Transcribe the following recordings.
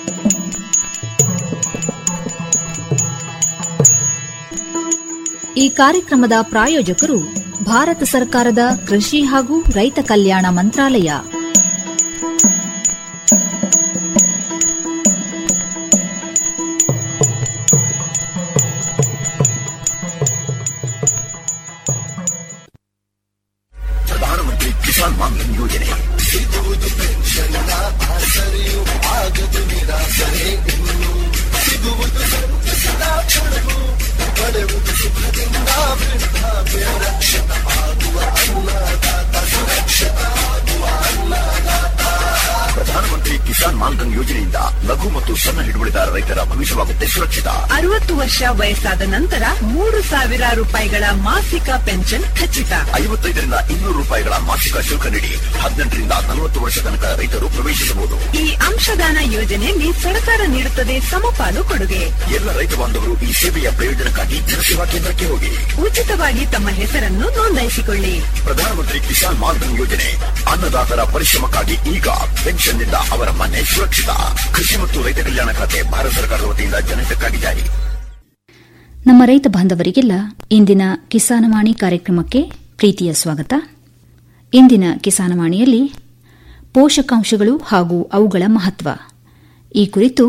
ಈ ಕಾರ್ಯಕ್ರಮದ ಪ್ರಾಯೋಜಕರು ಭಾರತ ಸರ್ಕಾರದ ಕೃಷಿ ಹಾಗೂ ರೈತ ಕಲ್ಯಾಣ ಮಂತ್ರಾಲಯ ಪ್ರಧಾನಮಂತ್ರಿ ಕಿಸಾನ್ ಮಾನ್ಧನ್ ಯೋಜನೆ ಸಿಗುವುದು ಪೆನ್ಷನ್ನ ಆಸರೆಯು ಆಗದು ನಿರಾಸರೆ ಇನ್ನು ಸಿಗುವುದು ಸಂತಸದ ಕ್ಷಣವು ಪಡೆಯುವುದು ಸುಖದಿಂದ ವೃದ್ಧಾಪ್ಯ ರಕ್ಷಿತ ಆಗುವ ಅನ್ನದಾತ ಸುರಕ್ಷಿತ ಆಗುವ ಅನ್ನದಾತ ಪ್ರಧಾನಮಂತ್ರಿ ಕಿಸಾನ್ ಮಾನ್ಧನ್ ಯೋಜನೆಯಿಂದ ಲಘು ಮತ್ತು ಸಣ್ಣ ಹಿಡುವಳಿದಾರ ರೈತರ ಭವಿಷ್ಯವಾಗುತ್ತೆ ಸುರಕ್ಷಿತ ಅರವತ್ತು ವರ್ಷ ವಯಸ್ಸಾದ ನಂತರ ಮೂರು ಸಾವಿರ ರೂಪಾಯಿಗಳ ಮಾಸಿಕ ಪೆನ್ಷನ್ ಖಚಿತ ಐವತ್ತೈದರಿಂದ ಇನ್ನೂರು ರೂಪಾಯಿಗಳ ಮಾಸಿಕ ಶುಲ್ಕ ನೀಡಿ ಹದಿನೆಂಟರಿಂದ ನಲವತ್ತು ವರ್ಷ ತನಕ ರೈತರು ಪ್ರವೇಶಿಸಬಹುದು ಈ ಅಂಶದಾನ ಯೋಜನೆಯಲ್ಲಿ ಸರ್ಕಾರ ನೀಡುತ್ತದೆ ಸಮಪಾಲು ಕೊಡುಗೆ ಎಲ್ಲ ರೈತ ಬಾಂಧವರು ಈ ಸೇವೆಯ ಪ್ರಯೋಜನಕ್ಕಾಗಿ ಜನಸೇವಾ ಕೇಂದ್ರಕ್ಕೆ ಹೋಗಿ ಉಚಿತವಾಗಿ ತಮ್ಮ ಹೆಸರನ್ನು ನೋಂದಾಯಿಸಿಕೊಳ್ಳಿ ಪ್ರಧಾನಮಂತ್ರಿ ಕಿಸಾನ್ ಮಾನ್ಧನ್ ಯೋಜನೆ ಅನ್ನದಾತರ ಪರಿಶ್ರಮಕ್ಕಾಗಿ ಈಗ ಪೆನ್ಷನ್ನಿಂದ ಅವರ ಮನೆ ಸುರಕ್ಷಿತ ಕೃಷಿ ಮತ್ತು ರೈತ ಕಲ್ಯಾಣ ಖಾತೆ ಭಾರತ ಸರ್ಕಾರದ ವತಿಯಿಂದ ಜನಹಿತಕ್ಕಾಗಿ ಜಾರಿ ನಮ್ಮ ರೈತ ಬಾಂಧವರಿಗೆಲ್ಲ ಇಂದಿನ ಕಿಸಾನವಾಣಿ ಕಾರ್ಯಕ್ರಮಕ್ಕೆ ಪ್ರೀತಿಯ ಸ್ವಾಗತ ಇಂದಿನ ಕಿಸಾನವಾಣಿಯಲ್ಲಿ ಪೋಷಕಾಂಶಗಳು ಹಾಗೂ ಅವುಗಳ ಮಹತ್ವ ಈ ಕುರಿತು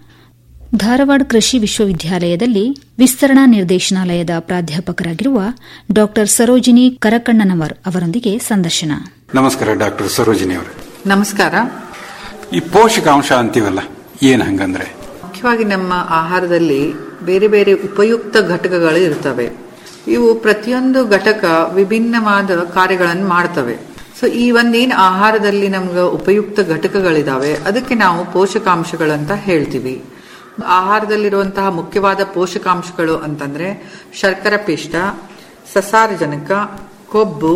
ಧಾರವಾಡ ಕೃಷಿ ವಿಶ್ವವಿದ್ಯಾಲಯದಲ್ಲಿ ವಿಸ್ತರಣಾ ನಿರ್ದೇಶನಾಲಯದ ಪ್ರಾಧ್ಯಾಪಕರಾಗಿರುವ ಡಾ ಸರೋಜಿನಿ ಕರಕಣ್ಣನವರ್ ಅವರೊಂದಿಗೆ ಸಂದರ್ಶನ ನಮಸ್ಕಾರ ಡಾಕ್ಟರ್ ಸರೋಜಿನಿ ಅವರು ನಮಸ್ಕಾರ ಈ ಪೋಷಕಾಂಶ ಅಂತೀವಲ್ಲ ಏನ್ ಹಂಗಂದ್ರೆ ಮುಖ್ಯವಾಗಿ ನಮ್ಮ ಆಹಾರದಲ್ಲಿ ಬೇರೆ ಬೇರೆ ಉಪಯುಕ್ತ ಘಟಕಗಳು ಇರ್ತವೆ ಇವು ಪ್ರತಿಯೊಂದು ಘಟಕ ವಿಭಿನ್ನವಾದ ಕಾರ್ಯಗಳನ್ನು ಮಾಡ್ತವೆ ಸೊ ಈ ಒಂದೇನು ಆಹಾರದಲ್ಲಿ ನಮ್ಗೆ ಉಪಯುಕ್ತ ಘಟಕಗಳಿದಾವೆ ಅದಕ್ಕೆ ನಾವು ಪೋಷಕಾಂಶಗಳಂತ ಹೇಳ್ತೀವಿ ಆಹಾರದಲ್ಲಿರುವಂತಹ ಮುಖ್ಯವಾದ ಪೋಷಕಾಂಶಗಳು ಅಂತಂದ್ರೆ ಶರ್ಕರ ಪಿಷ್ಟ ಸಸಾರಜನಕ ಕೊಬ್ಬು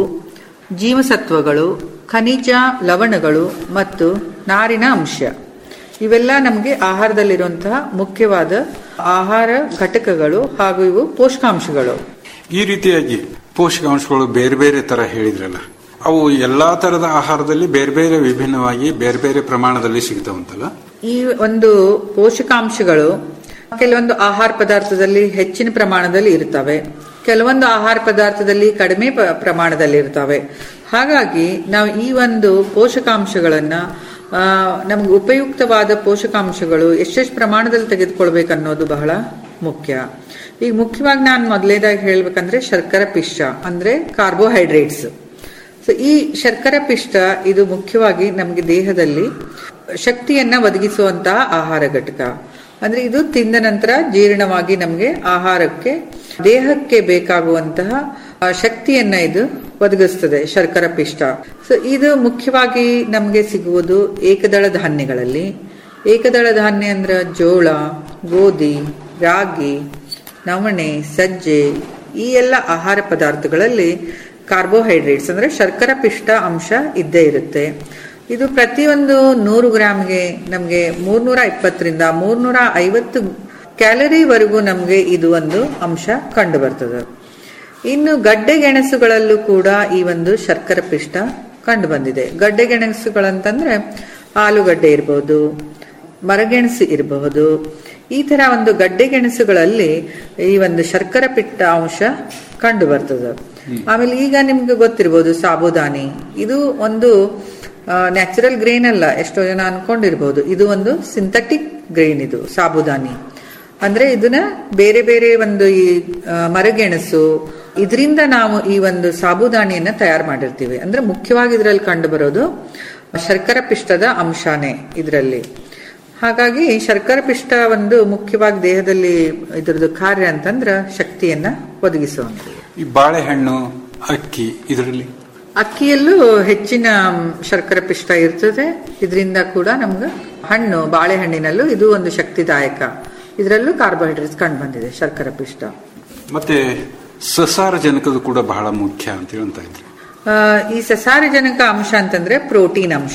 ಜೀವಸತ್ವಗಳು ಖನಿಜ ಲವಣಗಳು ಮತ್ತು ನಾರಿನ ಅಂಶ ಇವೆಲ್ಲ ನಮಗೆ ಆಹಾರದಲ್ಲಿರುವಂತಹ ಮುಖ್ಯವಾದ ಆಹಾರ ಘಟಕಗಳು ಹಾಗೂ ಇವು ಪೋಷಕಾಂಶಗಳು ಈ ರೀತಿಯಾಗಿ ಪೋಷಕಾಂಶಗಳು ಬೇರೆ ಬೇರೆ ತರ ಹೇಳಿದ್ರಲ್ಲ ಅವು ಎಲ್ಲಾ ತರದ ಆಹಾರದಲ್ಲಿ ಬೇರೆ ಬೇರೆ ವಿಭಿನ್ನವಾಗಿ ಬೇರೆ ಬೇರೆ ಪ್ರಮಾಣದಲ್ಲಿ ಸಿಗ್ತಾವಂತಲ್ಲ ಈ ಒಂದು ಪೋಷಕಾಂಶಗಳು ಕೆಲವೊಂದು ಆಹಾರ ಪದಾರ್ಥದಲ್ಲಿ ಹೆಚ್ಚಿನ ಪ್ರಮಾಣದಲ್ಲಿ ಇರ್ತವೆ ಕೆಲವೊಂದು ಆಹಾರ ಪದಾರ್ಥದಲ್ಲಿ ಕಡಿಮೆ ಪ- ಪ್ರಮಾಣದಲ್ಲಿ ಇರ್ತವೆ ಹಾಗಾಗಿ ನಾವು ಈ ಒಂದು ಪೋಷಕಾಂಶಗಳನ್ನ ಆ, ನಮ್ಗೆ ಉಪಯುಕ್ತವಾದ ಪೋಷಕಾಂಶಗಳು ಎಷ್ಟೆಷ್ಟು ಪ್ರಮಾಣದಲ್ಲಿ ತೆಗೆದುಕೊಳ್ಬೇಕನ್ನೋದು ಬಹಳ ಮುಖ್ಯ ಈಗ ಮುಖ್ಯವಾಗಿ ನಾನು ಮೊದಲೇದಾಗಿ ಹೇಳ್ಬೇಕಂದ್ರೆ ಶರ್ಕರ ಪಿಷ್ಟ ಅಂದ್ರೆ ಕಾರ್ಬೋಹೈಡ್ರೇಟ್ಸ್ ಸೊ ಈ ಶರ್ಕರ ಪಿಷ್ಟ ಇದು ಮುಖ್ಯವಾಗಿ ನಮಗೆ ದೇಹದಲ್ಲಿ ಶಕ್ತಿಯನ್ನ ಒದಗಿಸುವಂತಹ ಆಹಾರ ಘಟಕ ಅಂದ್ರೆ ಇದು ತಿಂದ ನಂತರ ಜೀರ್ಣವಾಗಿ ನಮಗೆ ಆಹಾರಕ್ಕೆ ದೇಹಕ್ಕೆ ಬೇಕಾಗುವಂತಹ ಆ, ಶಕ್ತಿಯನ್ನ ಇದು ಒದಗಿಸ್ತದೆ ಶರ್ಕರ ಪಿಷ್ಟ ಸೊ ಇದು ಮುಖ್ಯವಾಗಿ ನಮಗೆ ಸಿಗುವುದು ಏಕದಳ ಧಾನ್ಯಗಳಲ್ಲಿ ಏಕದಳ ಧಾನ್ಯ ಅಂದ್ರೆ ಜೋಳ ಗೋಧಿ ರಾಗಿ ನವಣೆ ಸಜ್ಜೆ ಈ ಎಲ್ಲ ಆಹಾರ ಪದಾರ್ಥಗಳಲ್ಲಿ ಕಾರ್ಬೋಹೈಡ್ರೇಟ್ಸ್ ಅಂದ್ರೆ ಶರ್ಕರ ಪಿಷ್ಟ ಅಂಶ ಇದ್ದೇ ಇರುತ್ತೆ ಇದು ಪ್ರತಿಯೊಂದು ನೂರು ಗ್ರಾಮ್ಗೆ ನಮಗೆ ಮೂರ್ನೂರ ಇಪ್ಪತ್ತರಿಂದ ಮೂರ್ನೂರ ಐವತ್ತು ಕ್ಯಾಲರಿವರೆಗೂ ನಮಗೆ ಇದು ಒಂದು ಅಂಶ ಕಂಡು ಬರ್ತದೆ ಇನ್ನು ಗಡ್ಡೆ ಗೆಣಸುಗಳಲ್ಲೂ ಕೂಡ ಈ ಒಂದು ಶರ್ಕರ ಪಿಷ್ಟ ಕಂಡು ಬಂದಿದೆ ಗಡ್ಡೆ ಗೆಣಸುಗಳಂತಂದ್ರೆ ಆಲೂಗಡ್ಡೆ ಇರಬಹುದು ಮರಗೆಣಸು ಇರಬಹುದು ಈ ತರ ಒಂದು ಗಡ್ಡೆ ಗೆಣಸುಗಳಲ್ಲಿ ಈ ಒಂದು ಶರ್ಕರ ಪಿಟ್ಟ ಅಂಶ ಕಂಡು ಬರ್ತದೆ ಆಮೇಲೆ ಈಗ ನಿಮ್ಗೆ ಗೊತ್ತಿರ್ಬೋದು ಸಾಬುದಾನಿ ಇದು ಒಂದು ನ್ಯಾಚುರಲ್ ಗ್ರೇನ್ ಅಲ್ಲ ಎಷ್ಟೋ ಜನ ಅನ್ಕೊಂಡಿರ್ಬೋದು ಇದು ಒಂದು ಸಿಂಥೆಟಿಕ್ ಗ್ರೇನ್ ಇದು ಸಾಬುದಾನಿ ಅಂದ್ರೆ ಇದನ್ನ ಬೇರೆ ಬೇರೆ ಒಂದು ಈ ಆ, ಮರಗೆಣಸು ಇದರಿಂದ ನಾವು ಈ ಒಂದು ಸಾಬುದಾನಿಯನ್ನ ತಯಾರು ಮಾಡಿರ್ತೀವಿ ಅಂದ್ರೆ ಮುಖ್ಯವಾಗಿ ಇದರಲ್ಲಿ ಕಂಡು ಬರೋದು ಶರ್ಕರ ಪಿಷ್ಟದ ಅಂಶನೇ ಇದರಲ್ಲಿ ಹಾಗಾಗಿ ಶರ್ಕರ ಪಿಷ್ಟ ಒಂದು ಮುಖ್ಯವಾಗಿ ದೇಹದಲ್ಲಿ ಇದ್ರದ್ದು ಕಾರ್ಯ ಅಂತಂದ್ರ ಶಕ್ತಿಯನ್ನ ಒದಗಿಸುವಂಥದ್ದು ಈ ಬಾಳೆಹಣ್ಣು ಅಕ್ಕಿ ಇದರಲ್ಲಿ ಅಕ್ಕಿಯಲ್ಲೂ ಹೆಚ್ಚಿನ ಶರ್ಕರ ಪಿಷ್ಟ ಇರ್ತದೆ ಇದರಿಂದ ಕೂಡ ನಮ್ಗೆ ಹಣ್ಣು ಬಾಳೆಹಣ್ಣಿನಲ್ಲೂ ಇದು ಒಂದು ಶಕ್ತಿದಾಯಕ ಇದರಲ್ಲೂ ಕಾರ್ಬೋಹೈಡ್ರೇಟ್ಸ್ ಕಂಡು ಬಂದಿದೆ ಶರ್ಕರ ಪಿಷ್ಟ ಮತ್ತೆ ಸಸಾರಜನಕದ ಕೂಡ ಬಹಳ ಮುಖ್ಯ ಅಂತ ಹೇಳ್ತಾ ಇದ್ರು ಆ, ಈ ಸಸಾರಜನಕ ಅಂಶ ಅಂತಂದ್ರೆ ಪ್ರೋಟೀನ್ ಅಂಶ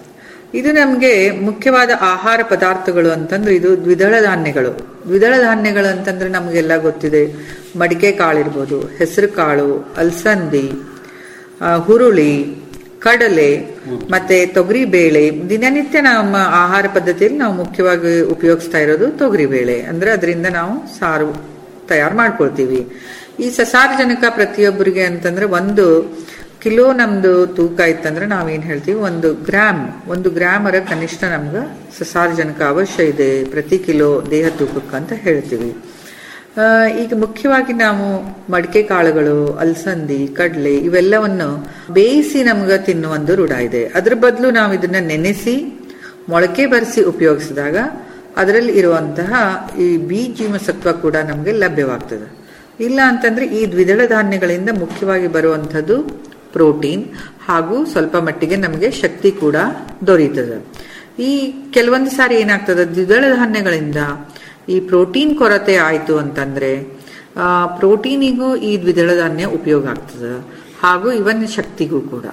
ಇದು ನಮಗೆ ಮುಖ್ಯವಾದ ಆಹಾರ ಪದಾರ್ಥಗಳು ಅಂತಂದ್ರೆ ಇದು ದ್ವಿದಳ ಧಾನ್ಯಗಳು ದ್ವಿದಳ ಧಾನ್ಯಗಳು ಅಂತಂದ್ರೆ ನಮಗೆಲ್ಲ ಗೊತ್ತಿದೆ ಮಡಿಕೆ ಕಾಳಿರ್ಬೋದು ಹೆಸರು ಕಾಳು ಅಲಸಂದಿ ಆ, ಹುರುಳಿ ಕಡಲೆ ಮತ್ತೆ ತೊಗರಿ ಬೇಳೆ ದಿನನಿತ್ಯ ನಮ್ಮ ಆಹಾರ ಪದ್ಧತಿಯಲ್ಲಿ ನಾವು ಮುಖ್ಯವಾಗಿ ಉಪಯೋಗಿಸ್ತಾ ಇರೋದು ತೊಗರಿ ಬೇಳೆ ಅಂದ್ರೆ ಅದರಿಂದ ನಾವು ಸಾರು ತಯಾರು ಮಾಡ್ಕೊಳ್ತೀವಿ ಈ ಸಸಾರಜನಕ ಪ್ರತಿಯೊಬ್ಬರಿಗೆ ಅಂತಂದ್ರೆ ಒಂದು ಕಿಲೋ ನಮ್ದು ತೂಕ ಇತ್ತಂದ್ರೆ ನಾವೇನ್ ಹೇಳ್ತೀವಿ ಒಂದು ಗ್ರಾಮ್ ಒಂದು ಗ್ರಾಮ್ ಅರ ಕನಿಷ್ಠ ನಮ್ಗೆ ಸಸಾರಜನಕ ಅವಶ್ಯ ಇದೆ ಪ್ರತಿ ಕಿಲೋ ದೇಹ ತೂಕಕ್ಕೆ ಅಂತ ಹೇಳ್ತೀವಿ ಆ, ಈಗ ಮುಖ್ಯವಾಗಿ ನಾವು ಮಡಿಕೆ ಕಾಳುಗಳು ಅಲಸಂದಿ ಕಡಲೆ ಇವೆಲ್ಲವನ್ನು ಬೇಯಿಸಿ ನಮ್ಗೆ ತಿನ್ನುವ ರೂಢ ಇದೆ ಅದ್ರ ಬದಲು ನಾವು ಇದನ್ನ ನೆನೆಸಿ ಮೊಳಕೆ ಬರೆಸಿ ಉಪಯೋಗಿಸಿದಾಗ ಅದರಲ್ಲಿ ಇರುವಂತಹ ಈ ಬಿ ಜೀವಸತ್ವ ಕೂಡ ನಮಗೆ ಲಭ್ಯವಾಗ್ತದೆ ಇಲ್ಲ ಅಂತಂದ್ರೆ ಈ ದ್ವಿದಳ ಧಾನ್ಯಗಳಿಂದ ಮುಖ್ಯವಾಗಿ ಬರುವಂಥದ್ದು ಪ್ರೋಟೀನ್ ಹಾಗೂ ಸ್ವಲ್ಪ ಮಟ್ಟಿಗೆ ನಮಗೆ ಶಕ್ತಿ ಕೂಡ ದೊರೆಯುತ್ತದೆ ಈ ಕೆಲವೊಂದು ಸಾರಿ ಏನಾಗ್ತದೆ ದ್ವಿದಳ ಧಾನ್ಯಗಳಿಂದ ಈ ಪ್ರೋಟೀನ್ ಕೊರತೆ ಆಯ್ತು ಅಂತಂದ್ರೆ ಆ, ಪ್ರೋಟೀನಿಗೂ ಈ ದ್ವಿದಳ ಧಾನ್ಯ ಉಪಯೋಗ ಆಗ್ತದೆ ಹಾಗೂ ಇವನ್ ಶಕ್ತಿಗೂ ಕೂಡ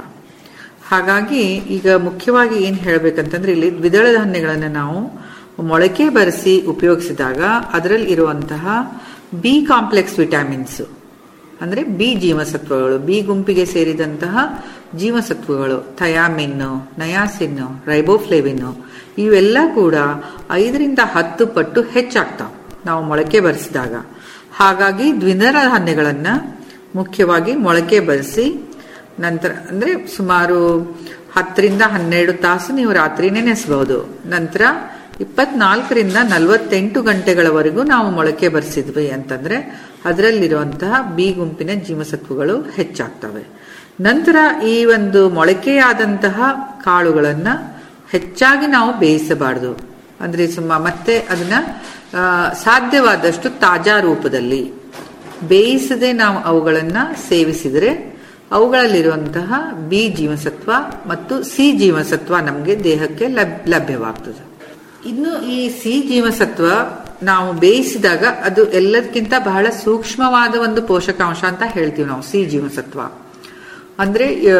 ಹಾಗಾಗಿ ಈಗ ಮುಖ್ಯವಾಗಿ ಏನ್ ಹೇಳ್ಬೇಕಂತಂದ್ರೆ ಇಲ್ಲಿ ದ್ವಿದಳ ಧಾನ್ಯಗಳನ್ನ ನಾವು ಮೊಳಕೆ ಬರೆಸಿ ಉಪಯೋಗಿಸಿದಾಗ ಅದರಲ್ಲಿ ಇರುವಂತಹ ಬಿ ಕಾಂಪ್ಲೆಕ್ಸ್ ವಿಟಾಮಿನ್ಸ್ ಅಂದ್ರೆ ಬಿ ಜೀವಸತ್ವಗಳು ಬಿ ಗುಂಪಿಗೆ ಸೇರಿದಂತಹ ಜೀವಸತ್ವಗಳು ಥಯಾಮಿನ್ ನಯಾಸಿನ್ ರೈಬೋಫ್ಲೇವಿನ್ ಇವೆಲ್ಲ ಕೂಡ ಐದರಿಂದ ಹತ್ತು ಪಟ್ಟು ಹೆಚ್ಚಾಗ್ತಾವ ನಾವು ಮೊಳಕೆ ಬರೆಸಿದಾಗ ಹಾಗಾಗಿ ದ್ವಿದಳ ಧಾನ್ಯಗಳನ್ನ ಮುಖ್ಯವಾಗಿ ಮೊಳಕೆ ಬರೆಸಿ ನಂತರ ಅಂದ್ರೆ ಸುಮಾರು ಹತ್ತರಿಂದ ಹನ್ನೆರಡು ತಾಸು ನೀವು ರಾತ್ರಿ ನೆನೆಸಬಹುದು ನಂತರ ಇಪ್ಪತ್ನಾಲ್ಕರಿಂದ ನಲವತ್ತೆಂಟು ಗಂಟೆಗಳವರೆಗೂ ನಾವು ಮೊಳಕೆ ಬರೆಸಿದ್ವಿ ಅಂತಂದ್ರೆ ಅದರಲ್ಲಿರುವಂತಹ ಬಿ ಗುಂಪಿನ ಜೀವಸತ್ವಗಳು ಹೆಚ್ಚಾಗ್ತವೆ ನಂತರ ಈ ಒಂದು ಮೊಳಕೆಯಾದಂತಹ ಕಾಳುಗಳನ್ನ ಹೆಚ್ಚಾಗಿ ನಾವು ಬೇಯಿಸಬಾರದು ಅಂದ್ರೆ ಸುಮ್ಮ ಮತ್ತೆ ಅದನ್ನ ಆ, ಸಾಧ್ಯವಾದಷ್ಟು ತಾಜಾ ರೂಪದಲ್ಲಿ ಬೇಯಿಸದೆ ನಾವು ಅವುಗಳನ್ನ ಸೇವಿಸಿದರೆ ಅವುಗಳಲ್ಲಿರುವಂತಹ ಬಿ ಜೀವಸತ್ವ ಮತ್ತು ಸಿ ಜೀವಸತ್ವ ನಮಗೆ ದೇಹಕ್ಕೆ ಲಭ್- ಲಭ್ಯವಾಗ್ತದೆ ಇನ್ನು ಈ ಸಿ ಜೀವಸತ್ವ ನಾವು ಬೇಯಿಸಿದಾಗ ಅದು ಎಲ್ಲದಕ್ಕಿಂತ ಬಹಳ ಸೂಕ್ಷ್ಮವಾದ ಒಂದು ಪೋಷಕಾಂಶ ಅಂತ ಹೇಳ್ತೀವಿ ನಾವು ಸಿ ಜೀವಸತ್ವ ಅಂದ್ರೆ ಆ,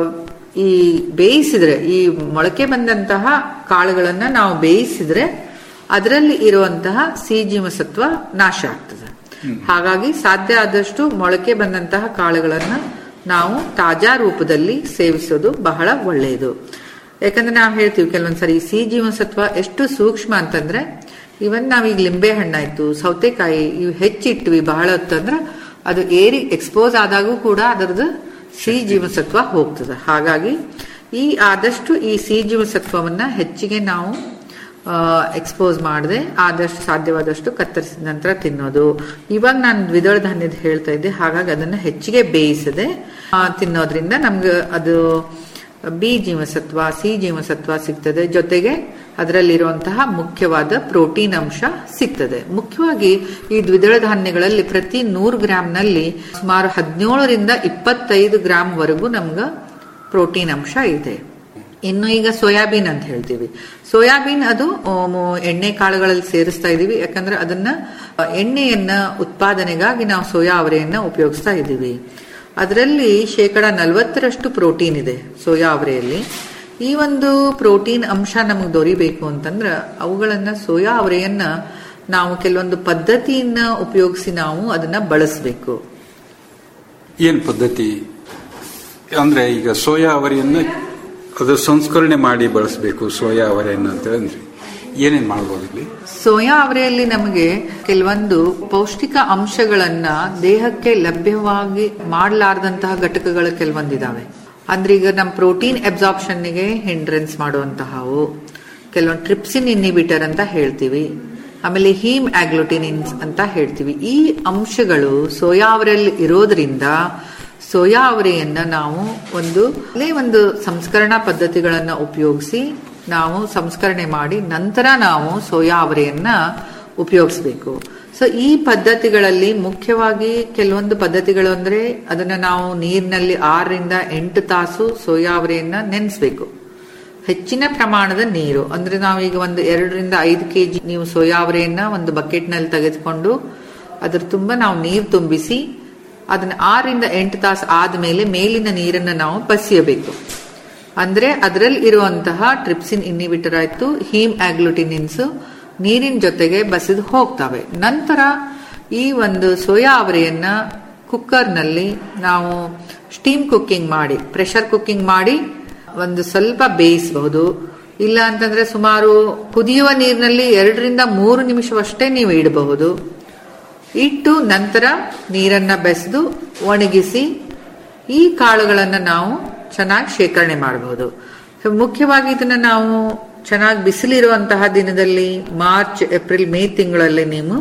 ಈ ಬೇಯಿಸಿದ್ರೆ ಈ ಮೊಳಕೆ ಬಂದಂತಹ ಕಾಳುಗಳನ್ನ ನಾವು ಬೇಯಿಸಿದ್ರೆ ಅದರಲ್ಲಿ ಇರುವಂತಹ ಸಿ ಜೀವಸತ್ವ ನಾಶ ಆಗ್ತದೆ ಹಾಗಾಗಿ ಸಾಧ್ಯ ಆದಷ್ಟು ಮೊಳಕೆ ಬಂದಂತಹ ಕಾಳುಗಳನ್ನ ನಾವು ತಾಜಾ ರೂಪದಲ್ಲಿ ಸೇವಿಸೋದು ಬಹಳ ಒಳ್ಳೆಯದು ಯಾಕಂದ್ರೆ ನಾವು ಹೇಳ್ತೀವಿ ಕೆಲವೊಂದ್ಸರಿ ಈ ಸಿ ಜೀವಸತ್ವ ಎಷ್ಟು ಸೂಕ್ಷ್ಮ ಅಂತಂದ್ರೆ ಇವನ್ ನಾವೀಗ ಲಿಂಬೆ ಹಣ್ಣಾಯ್ತು ಸೌತೆಕಾಯಿ ಇವು ಹೆಚ್ಚಿಟ್ವಿ ಬಹಳ ಹೊತ್ತಂದ್ರೆ ಅದು ಏರಿ ಎಕ್ಸ್ಪೋಸ್ ಆದಾಗೂ ಕೂಡ ಅದರದ್ದು ಸಿ ಜೀವಸತ್ವ ಹೋಗ್ತದೆ ಹಾಗಾಗಿ ಈ ಆದಷ್ಟು ಈ ಸಿ ಜೀವಸತ್ವವನ್ನ ಹೆಚ್ಚಿಗೆ ನಾವು ಎಕ್ಸ್ಪೋಸ್ ಮಾಡದೆ ಆದಷ್ಟು ಸಾಧ್ಯವಾದಷ್ಟು ಕತ್ತರಿಸಿದ ನಂತರ ತಿನ್ನೋದು ಇವಾಗ ನಾನು ದ್ವಿದಳ ಧಾನ್ಯದ ಹೇಳ್ತಾ ಇದ್ದೆ ಹಾಗಾಗಿ ಅದನ್ನ ಹೆಚ್ಚಿಗೆ ಬೇಯಿಸದೆ ಆ, ತಿನ್ನೋದ್ರಿಂದ ನಮ್ಗೆ ಅದು ಬಿ ಜೀವಸತ್ವ ಸಿ ಜೀವಸತ್ವ ಸಿಗ್ತದೆ ಜೊತೆಗೆ ಅದರಲ್ಲಿರುವಂತಹ ಮುಖ್ಯವಾದ ಪ್ರೋಟೀನ್ ಅಂಶ ಸಿಗ್ತದೆ ಮುಖ್ಯವಾಗಿ ಈ ದ್ವಿದಳ ಧಾನ್ಯಗಳಲ್ಲಿ ಪ್ರತಿ ನೂರು ಗ್ರಾಂನಲ್ಲಿ ಸುಮಾರು ಹದಿನೇಳರಿಂದ ಇಪ್ಪತ್ತೈದು ಗ್ರಾಂ ವರೆಗೂ ನಮ್ಗ ಪ್ರೋಟೀನ್ ಅಂಶ ಇದೆ ಇನ್ನು ಈಗ ಸೋಯಾಬೀನ್ ಅಂತ ಹೇಳ್ತೀವಿ ಸೋಯಾಬೀನ್ ಅದು ಆಮ್, ಎಣ್ಣೆ ಕಾಳುಗಳಲ್ಲಿ ಸೇರಿಸ್ತಾ ಇದೀವಿ ಯಾಕಂದ್ರೆ ಅದನ್ನ ಆ, ಎಣ್ಣೆಯನ್ನ ಉತ್ಪಾದನೆಗಾಗಿ ನಾವು ಸೋಯಾ ಅವರೆಯನ್ನ ಉಪಯೋಗಿಸ್ತಾ ಇದ್ದೀವಿ ಅದರಲ್ಲಿ ಶೇಕಡ ನಲವತ್ತರಷ್ಟು ಪ್ರೋಟೀನ್ ಇದೆ ಸೋಯಾ ಅವರೆಯಲ್ಲಿ ಈ ಒಂದು ಪ್ರೋಟೀನ್ ಅಂಶ ನಮಗೆ ದೊರಿಬೇಕು ಅಂತಂದ್ರೆ ಅವುಗಳನ್ನ ಸೋಯಾ ಅವರೆಯನ್ನ ನಾವು ಕೆಲವೊಂದು ಪದ್ಧತಿಯನ್ನ ಉಪಯೋಗಿಸಿ ನಾವು ಅದನ್ನ ಬಳಸಬೇಕು ಏನ್ ಪದ್ಧತಿ ಅಂದ್ರೆ ಈಗ ಸೋಯಾ ಅವರಿಯನ್ನ ಅದು ಸಂಸ್ಕರಣೆ ಮಾಡಿ ಬಳಸಬೇಕು ಸೋಯಾ ಅವರೆಯನ್ನ ಅಂತ ಅಂದ್ರೆ ಏನೇನ್ ಮಾಡ್ಬೋದು ಇಲ್ಲಿ ಸೋಯಾ ಅವರೆಯಲ್ಲಿ ನಮಗೆ ಕೆಲವೊಂದು ಪೌಷ್ಟಿಕ ಅಂಶಗಳನ್ನ ದೇಹಕ್ಕೆ ಲಭ್ಯವಾಗಿ ಮಾಡಲಾರ್ದಂತಹ ಘಟಕಗಳು ಕೆಲವೊಂದಿದಾವೆ ಅಂದ್ರೆ ಈಗ ನಮ್ಮ ಪ್ರೋಟೀನ್ ಅಬ್ಸಾರ್ಪ್ಷನ್ಗೆ ಹಿಂಡ್ರೆನ್ಸ್ ಮಾಡುವಂತಹವು ಕೆಲವೊಂದು ಟ್ರಿಪ್ಸಿನ್ ಇನ್ಹಿಬಿಟರ್ ಅಂತ ಹೇಳ್ತೀವಿ ಆಮೇಲೆ ಹೀಮ್ ಆಗ್ಲುಟಿನಿನ್ಸ್ ಅಂತ ಹೇಳ್ತೀವಿ ಈ ಅಂಶಗಳು ಸೋಯಾ ಅವರಲ್ಲಿ ಇರೋದ್ರಿಂದ ಸೋಯಾ ಅವರೆಯನ್ನ ನಾವು ಒಂದು ಅಲ್ಲೇ ಒಂದು ಸಂಸ್ಕರಣಾ ಪದ್ಧತಿಗಳನ್ನ ಉಪಯೋಗಿಸಿ ನಾವು ಸಂಸ್ಕರಣೆ ಮಾಡಿ ನಂತರ ನಾವು ಸೋಯಾ ಅವರೆಯನ್ನ ಉಪಯೋಗಿಸ್ಬೇಕು ಸೊ ಈ ಪದ್ಧತಿಗಳಲ್ಲಿ ಮುಖ್ಯವಾಗಿ ಕೆಲವೊಂದು ಪದ್ಧತಿಗಳು ಅಂದ್ರೆ ಅದನ್ನ ನಾವು ನೀರಿನಲ್ಲಿ ಆರರಿಂದ ಎಂಟು ತಾಸು ಸೋಯಾ ಅವರೆಯನ್ನ ನೆನೆಸ್ಬೇಕು ಹೆಚ್ಚಿನ ಪ್ರಮಾಣದ ನೀರು ಅಂದ್ರೆ ನಾವೀಗ ಒಂದು ಎರಡರಿಂದ ಐದು ಕೆಜಿ ನೀವು ಸೋಯಾ ಅವರೆಯನ್ನ ಒಂದು ಬಕೆಟ್ ನಲ್ಲಿ ತೆಗೆದುಕೊಂಡು ಅದ್ರ ತುಂಬ ನಾವು ನೀರು ತುಂಬಿಸಿ ಅದನ್ನ ಆರರಿಂದ ಎಂಟು ತಾಸು ಆದ್ಮೇಲೆ ಮೇಲಿನ ನೀರನ್ನ ನಾವು ಬಸಿಯಬೇಕು ಅಂದ್ರೆ ಅದರಲ್ಲಿ ಇರುವಂತಹ ಟ್ರಿಪ್ಸಿನ್ ಇನ್ಹಿಬಿಟರ್ ಆಯ್ತು ಹೀಮ್ ಆಗ್ಲುಟಿನಿನ್ಸ್ ನೀರಿನ ಜೊತೆಗೆ ಬಸಿದು ಹೋಗ್ತವೆ ನಂತರ ಈ ಒಂದು ಸೋಯಾ ಅವರೆಯನ್ನ ಕುಕ್ಕರ್ನಲ್ಲಿ ನಾವು ಸ್ಟೀಮ್ ಕುಕ್ಕಿಂಗ್ ಮಾಡಿ ಪ್ರೆಷರ್ ಕುಕ್ಕಿಂಗ್ ಮಾಡಿ ಒಂದು ಸ್ವಲ್ಪ ಬೇಯಿಸಬಹುದು ಇಲ್ಲ ಅಂತಂದ್ರೆ ಸುಮಾರು ಕುದಿಯುವ ನೀರಿನಲ್ಲಿ ಎರಡರಿಂದ ಮೂರು ನಿಮಿಷವಷ್ಟೇ ನೀವು ಇಡಬಹುದು ಇಟ್ಟು ನಂತರ ನೀರನ್ನ ಬೆಸೆದು ಒಣಗಿಸಿ ಈ ಕಾಳುಗಳನ್ನು ನಾವು ಚೆನ್ನಾಗಿ ಶೇಖರಣೆ ಮಾಡಬಹುದು ಮುಖ್ಯವಾಗಿ ಇದನ್ನ ನಾವು ಚೆನ್ನಾಗಿ ಬಿಸಿಲಿರುವಂತಹ ದಿನದಲ್ಲಿ ಮಾರ್ಚ್ ಏಪ್ರಿಲ್ ಮೇ ತಿಂಗಳಲ್ಲಿ ನೀವು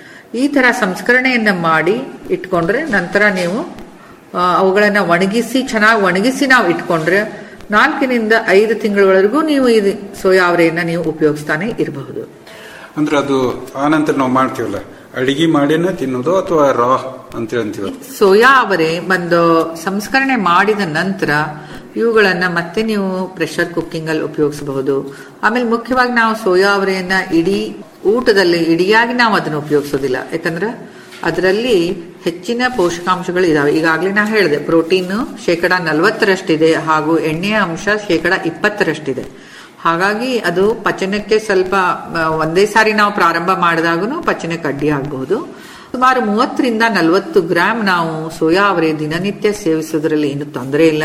ಈ ತರ ಸಂಸ್ಕರಣೆಯನ್ನ ಮಾಡಿ ಇಟ್ಕೊಂಡ್ರೆ ನಂತರ ನೀವು ಆ, ಅವುಗಳನ್ನ ಒಣಗಿಸಿ ಚೆನ್ನಾಗಿ ಒಣಗಿಸಿ ನಾವು ಇಟ್ಕೊಂಡ್ರೆ ನಾಲ್ಕರಿಂದ ಐದು ತಿಂಗಳವರೆಗೂ ನೀವು ಇದು ಸೋಯಾ ಅವರೆಯನ್ನ ನೀವು ಉಪಯೋಗಿಸ್ತಾನೆ ಇರಬಹುದು ಅಂದ್ರೆ ಅದು ಆನಂತರ ನಾವು ಮಾಡ್ತೀವಲ್ಲ ಅಡಿಗೆ ಮಾಡಿನ ತಿನ್ನೋದು ಅಥವಾ ರಾ ಅಂತ ಅಂತೀವ ಸೋಯಾ ಅವರೆ ಒಂದು ಸಂಸ್ಕರಣೆ ಮಾಡಿದ ನಂತರ ಇವುಗಳನ್ನ ಮತ್ತೆ ನೀವು ಪ್ರೆಷರ್ ಕುಕ್ಕಿಂಗ್ ಅಲ್ಲಿ ಉಪಯೋಗಿಸಬಹುದು ಆಮೇಲೆ ಮುಖ್ಯವಾಗಿ ನಾವು ಸೋಯಾ ಅವರೆಯನ್ನ ಇಡೀ ಊಟದಲ್ಲಿ ಇಡಿಯಾಗಿ ನಾವು ಅದನ್ನು ಉಪಯೋಗಿಸೋದಿಲ್ಲ ಯಾಕಂದ್ರೆ ಅದರಲ್ಲಿ ಹೆಚ್ಚಿನ ಪೋಷಕಾಂಶಗಳು ಇದಾವೆ ಈಗಾಗಲೇ ನಾ ಹೇಳಿದೆ ಪ್ರೋಟೀನ್ ಶೇಕಡ ನಲವತ್ತರಷ್ಟಿದೆ ಹಾಗೂ ಎಣ್ಣೆಯ ಅಂಶ ಶೇಕಡ ಇಪ್ಪತ್ತರಷ್ಟಿದೆ ಹಾಗಾಗಿ ಅದು ಪಚನಕ್ಕೆ ಸ್ವಲ್ಪ ಆ, ಒಂದೇ ಸಾರಿ ನಾವು ಪ್ರಾರಂಭ ಮಾಡಿದಾಗೂ ಪಚನಕ್ಕೆ ಅಡ್ಡಿ ಆಗಬಹುದು ಸುಮಾರು ಮೂವತ್ತರಿಂದ ನಲವತ್ತು ಗ್ರಾಮ್ ನಾವು ಸೋಯಾ ಅವರೆ ದಿನನಿತ್ಯ ಸೇವಿಸೋದ್ರಲ್ಲಿ ಏನು ತೊಂದರೆ ಇಲ್ಲ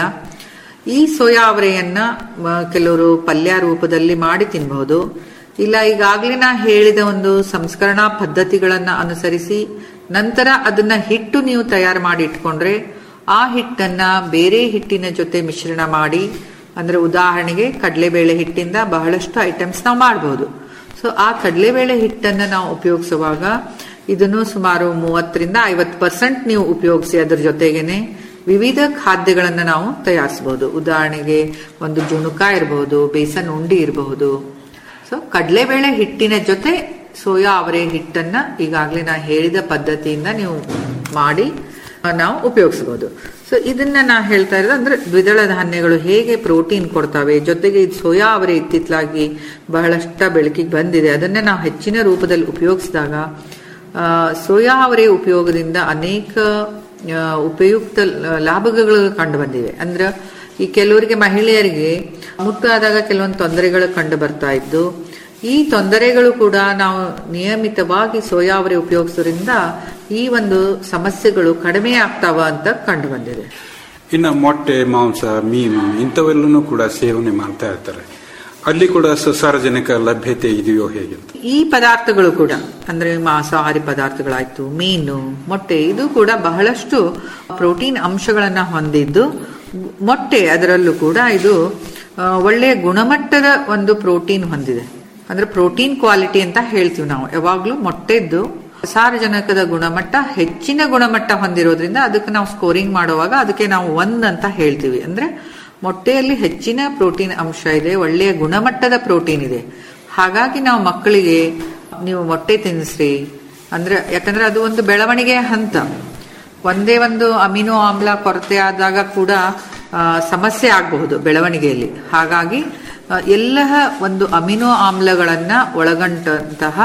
ಈ ಸೋಯಾ ಅವರೆಯನ್ನ ಮ, ಕೆಲವರು ಪಲ್ಯ ರೂಪದಲ್ಲಿ ಮಾಡಿ ತಿನ್ನಬಹುದು ಇಲ್ಲ ಈಗಾಗಲೇ ನಾ ಹೇಳಿದ ಒಂದು ಸಂಸ್ಕರಣಾ ಪದ್ಧತಿಗಳನ್ನ ಅನುಸರಿಸಿ ನಂತರ ಅದನ್ನ ಹಿಟ್ಟು ನೀವು ತಯಾರು ಮಾಡಿ ಇಟ್ಕೊಂಡ್ರೆ ಆ ಹಿಟ್ಟನ್ನ ಬೇರೆ ಹಿಟ್ಟಿನ ಜೊತೆ ಮಿಶ್ರಣ ಮಾಡಿ ಅಂದ್ರೆ ಉದಾಹರಣೆಗೆ ಕಡಲೆಬೇಳೆ ಹಿಟ್ಟಿಂದ ಬಹಳಷ್ಟು ಐಟಮ್ಸ್ ನಾವು ಮಾಡಬಹುದು ಸೊ ಆ ಕಡಲೆಬೇಳೆ ಹಿಟ್ಟನ್ನ ನಾವು ಉಪಯೋಗಿಸುವಾಗ ಇದನ್ನು ಸುಮಾರು ಮೂವತ್ತರಿಂದ ಐವತ್ತು ಪರ್ಸೆಂಟ್ ನೀವು ಉಪಯೋಗಿಸಿ ಅದ್ರ ಜೊತೆಗೇನೆ ವಿವಿಧ ಖಾದ್ಯಗಳನ್ನ ನಾವು ತಯಾರಿಸಬಹುದು ಉದಾಹರಣೆಗೆ ಒಂದು ಜುಣುಕ ಇರಬಹುದು ಬೇಸನ್ ಉಂಡಿ ಇರಬಹುದು ಸೊ ಕಡಲೆಬೇಳೆ ಹಿಟ್ಟಿನ ಜೊತೆ ಸೋಯಾ ಅವರೆ ಹಿಟ್ಟನ್ನ ಈಗಾಗಲೇ ನಾ ಹೇಳಿದ ಪದ್ಧತಿಯಿಂದ ನೀವು ಮಾಡಿ ಆ, ನಾವು ಉಪಯೋಗಿಸಬಹುದು ಸೊ ಇದನ್ನ ನಾ ಹೇಳ್ತಾ ಇರೋದು ಅಂದ್ರೆ ದ್ವಿದಳ ಧಾನ್ಯಗಳು ಹೇಗೆ ಪ್ರೋಟೀನ್ ಕೊಡ್ತವೆ ಜೊತೆಗೆ ಇದು ಸೋಯಾ ಅವರೆ ಇತ್ತಿತ್ತಲಾಗಿ ಬಹಳಷ್ಟ ಬೆಳಕಿಗೆ ಬಂದಿದೆ ಅದನ್ನ ನಾವು ಹೆಚ್ಚಿನ ರೂಪದಲ್ಲಿ ಉಪಯೋಗಿಸಿದಾಗ ಆ, ಸೋಯಾ ಅವರೆ ಉಪಯೋಗದಿಂದ ಅನೇಕ ಆ, ಉಪಯುಕ್ತ ಲ- ಲಾಭಗಳು ಕಂಡು ಬಂದಿವೆ ಅಂದ್ರೆ ಈ ಕೆಲವರಿಗೆ ಮಹಿಳೆಯರಿಗೆ ಮುಟ್ಟಾದಾಗ ಕೆಲವೊಂದು ತೊಂದರೆಗಳು ಕಂಡು ಬರ್ತಾ ಇದ್ದು ಈ ತೊಂದರೆಗಳು ಕೂಡ ನಾವು ನಿಯಮಿತವಾಗಿ ಸೋಯಾ ಅವರೆ ಉಪಯೋಗಿಸೋದ್ರಿಂದ ಈ ಒಂದು ಸಮಸ್ಯೆಗಳು ಕಡಿಮೆ ಆಗ್ತಾವ ಅಂತ ಕಂಡು ಬಂದಿದೆ ಇನ್ನು ಮೊಟ್ಟೆ ಮಾಂಸ ಮೀನು ಇಂಥವೆಲ್ಲನೂ ಕೂಡ ಸೇವನೆ ಮಾಡ್ತಾ ಇರ್ತಾರೆ ಅಲ್ಲಿ ಕೂಡ ಸಸಾರಜನಕ ಲಭ್ಯತೆ ಇದೆಯೋ ಹೇಗೆ ಅಂತ ಈ ಪದಾರ್ಥಗಳು ಕೂಡ ಅಂದ್ರೆ ಮಾಂಸಾಹಾರಿ ಪದಾರ್ಥಗಳಾಯ್ತು ಮೀನು ಮೊಟ್ಟೆ ಇದು ಕೂಡ ಬಹಳಷ್ಟು ಪ್ರೋಟೀನ್ ಅಂಶಗಳನ್ನ ಹೊಂದಿದ್ದು ಮೊಟ್ಟೆ ಅದರಲ್ಲೂ ಕೂಡ ಇದು ಆ, ಒಳ್ಳೆಯ ಗುಣಮಟ್ಟದ ಒಂದು ಪ್ರೋಟೀನ್ ಹೊಂದಿದೆ ಅಂದ್ರೆ ಪ್ರೋಟೀನ್ ಕ್ವಾಲಿಟಿ ಅಂತ ಹೇಳ್ತೀವಿ ನಾವು ಯಾವಾಗ್ಲೂ ಮೊಟ್ಟೆದ್ದು ಸಾರಜನಕದ ಗುಣಮಟ್ಟ ಹೆಚ್ಚಿನ ಗುಣಮಟ್ಟ ಹೊಂದಿರೋದ್ರಿಂದ ಅದಕ್ಕೆ ನಾವು ಸ್ಕೋರಿಂಗ್ ಮಾಡುವಾಗ ಅದಕ್ಕೆ ನಾವು ಒಂದ್ ಅಂತ ಹೇಳ್ತೀವಿ ಅಂದ್ರೆ ಮೊಟ್ಟೆಯಲ್ಲಿ ಹೆಚ್ಚಿನ ಪ್ರೋಟೀನ್ ಅಂಶ ಇದೆ ಒಳ್ಳೆಯ ಗುಣಮಟ್ಟದ ಪ್ರೋಟೀನ್ ಇದೆ ಹಾಗಾಗಿ ನಾವು ಮಕ್ಕಳಿಗೆ ನೀವು ಮೊಟ್ಟೆ ತಿನ್ನಿಸ್ರಿ ಅಂದ್ರೆ ಯಾಕಂದ್ರೆ ಅದು ಒಂದು ಬೆಳವಣಿಗೆಯ ಹಂತ ಒಂದೇ ಒಂದು ಅಮಿನೋ ಆಮ್ಲ ಕೊರತೆ ಆದಾಗ ಕೂಡ ಆ, ಸಮಸ್ಯೆ ಆಗಬಹುದು ಬೆಳವಣಿಗೆಯಲ್ಲಿ ಹಾಗಾಗಿ ಆ, ಎಲ್ಲ ಒಂದು ಅಮಿನೋ ಆಮ್ಲಗಳನ್ನ ಒಳಗೊಂಡಂತಹ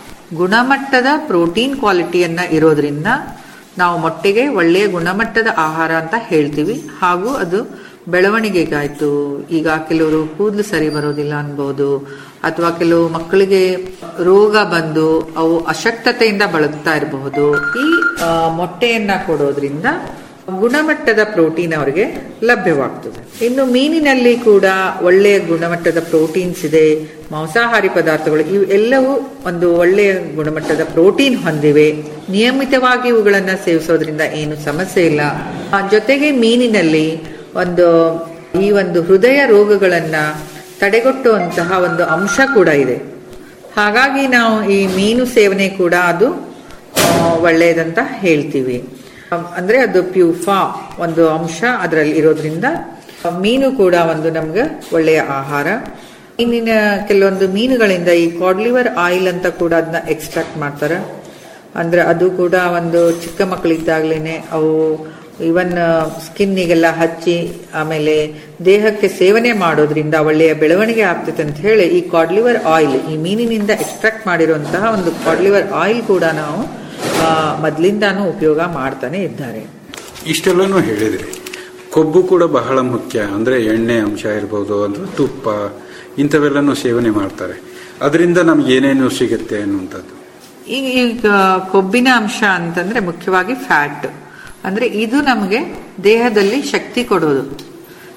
ಗುಣಮಟ್ಟದ ಪ್ರೋಟೀನ್ ಕ್ವಾಲಿಟಿಯನ್ನ ಇರೋದ್ರಿಂದ ನಾವು ಮೊಟ್ಟೆಗೆ ಒಳ್ಳೆಯ ಗುಣಮಟ್ಟದ ಆಹಾರ ಅಂತ ಹೇಳ್ತೀವಿ ಹಾಗೂ ಅದು ಬೆಳವಣಿಗೆಗಾಯ್ತು ಈಗ ಕೆಲವರು ಕೂದಲು ಸರಿ ಬರೋದಿಲ್ಲ ಅನ್ಬೋದು ಅಥವಾ ಕೆಲವು ಮಕ್ಕಳಿಗೆ ರೋಗ ಬಂದು ಅವು ಅಶಕ್ತತೆಯಿಂದ ಬಳಲ್ತಾ ಇರಬಹುದು ಈ ಆ, ಮೊಟ್ಟೆಯನ್ನ ಕೊಡೋದ್ರಿಂದ ಗುಣಮಟ್ಟದ ಪ್ರೋಟೀನ್ ಅವರಿಗೆ ಲಭ್ಯವಾಗ್ತದೆ ಇನ್ನು ಮೀನಿನಲ್ಲಿ ಕೂಡ ಒಳ್ಳೆಯ ಗುಣಮಟ್ಟದ ಪ್ರೋಟೀನ್ಸ್ ಇದೆ ಮಾಂಸಾಹಾರಿ ಪದಾರ್ಥಗಳು ಇವು ಎಲ್ಲವೂ ಒಂದು ಒಳ್ಳೆಯ ಗುಣಮಟ್ಟದ ಪ್ರೋಟೀನ್ ಹೊಂದಿವೆ ನಿಯಮಿತವಾಗಿ ಇವುಗಳನ್ನ ಸೇವಿಸೋದ್ರಿಂದ ಏನು ಸಮಸ್ಯೆ ಇಲ್ಲ ಆ, ಜೊತೆಗೆ ಮೀನಿನಲ್ಲಿ ಒಂದು ಈ ಒಂದು ಹೃದಯ ರೋಗಗಳನ್ನ ತಡೆಗಟ್ಟುವಂತಹ ಒಂದು ಅಂಶ ಕೂಡ ಇದೆ ಹಾಗಾಗಿ ನಾವು ಈ ಮೀನು ಸೇವನೆ ಕೂಡ ಅದು ಆ, ಒಳ್ಳೆಯದಂತ ಹೇಳ್ತೀವಿ ಅಮ್, ಅಂದ್ರೆ ಅದು ಪ್ಯೂಫಾ ಒಂದು ಅಂಶ ಅದರಲ್ಲಿ ಇರೋದ್ರಿಂದ ಆ, ಮೀನು ಕೂಡ ಒಂದು ನಮ್ಗೆ ಒಳ್ಳೆಯ ಆಹಾರ ಮೀನಿನ ಕೆಲವೊಂದು ಮೀನುಗಳಿಂದ ಈ ಕಾಡ್ಲಿವರ್ ಆಯಿಲ್ ಅಂತ ಕೂಡ ಅದನ್ನ ಎಕ್ಸ್ಟ್ರಾಕ್ಟ್ ಮಾಡ್ತಾರೆ ಅಂದ್ರೆ ಅದು ಕೂಡ ಒಂದು ಚಿಕ್ಕ ಮಕ್ಕಳಿದ್ದಾಗ್ಲೇನೆ ಅವು ಇವನ್ ಸ್ಕಿನ್ನಿಗೆಲ್ಲ ಹಚ್ಚಿ ಆಮೇಲೆ ದೇಹಕ್ಕೆ ಸೇವನೆ ಮಾಡೋದ್ರಿಂದ ಒಳ್ಳೆಯ ಬೆಳವಣಿಗೆ ಆಗ್ತೈತೆ ಅಂತ ಹೇಳಿ ಈ ಕಾಡ್ಲಿವರ್ ಆಯಿಲ್ ಈ ಮೀನಿನಿಂದ ಎಕ್ಸ್ಟ್ರಾಕ್ಟ್ ಮಾಡಿರುವಂತಹ ಒಂದು ಕಾಡ್ಲಿವರ್ ಆಯಿಲ್ ಕೂಡ ನಾವು ಆ, ಮೊದ್ಲಿಂದಾನು ಉಪಯೋಗ ಮಾಡ್ತಾನೆ ಇದ್ದಾರೆ ಇಷ್ಟೆಲ್ಲನೂ ಹೇಳಿದ್ರಿ ಕೊಬ್ಬು ಕೂಡ ಬಹಳ ಮುಖ್ಯ ಅಂದ್ರೆ ಎಣ್ಣೆ ಅಂಶ ಇರ್ಬೋದು ಅಂದ್ರೆ ತುಪ್ಪ ಇಂಥವೆಲ್ಲನೂ ಸೇವನೆ ಮಾಡ್ತಾರೆ ಅದರಿಂದ ನಮ್ಗೆ ಏನೇನು ಸಿಗುತ್ತೆ ಅನ್ನುವಂಥದ್ದು ಈಗ ಈಗ ಕೊಬ್ಬಿನ ಅಂಶ ಅಂತಂದ್ರೆ ಮುಖ್ಯವಾಗಿ ಫ್ಯಾಟ್ ಅಂದ್ರೆ ಇದು ನಮಗೆ ದೇಹದಲ್ಲಿ ಶಕ್ತಿ ಕೊಡೋದು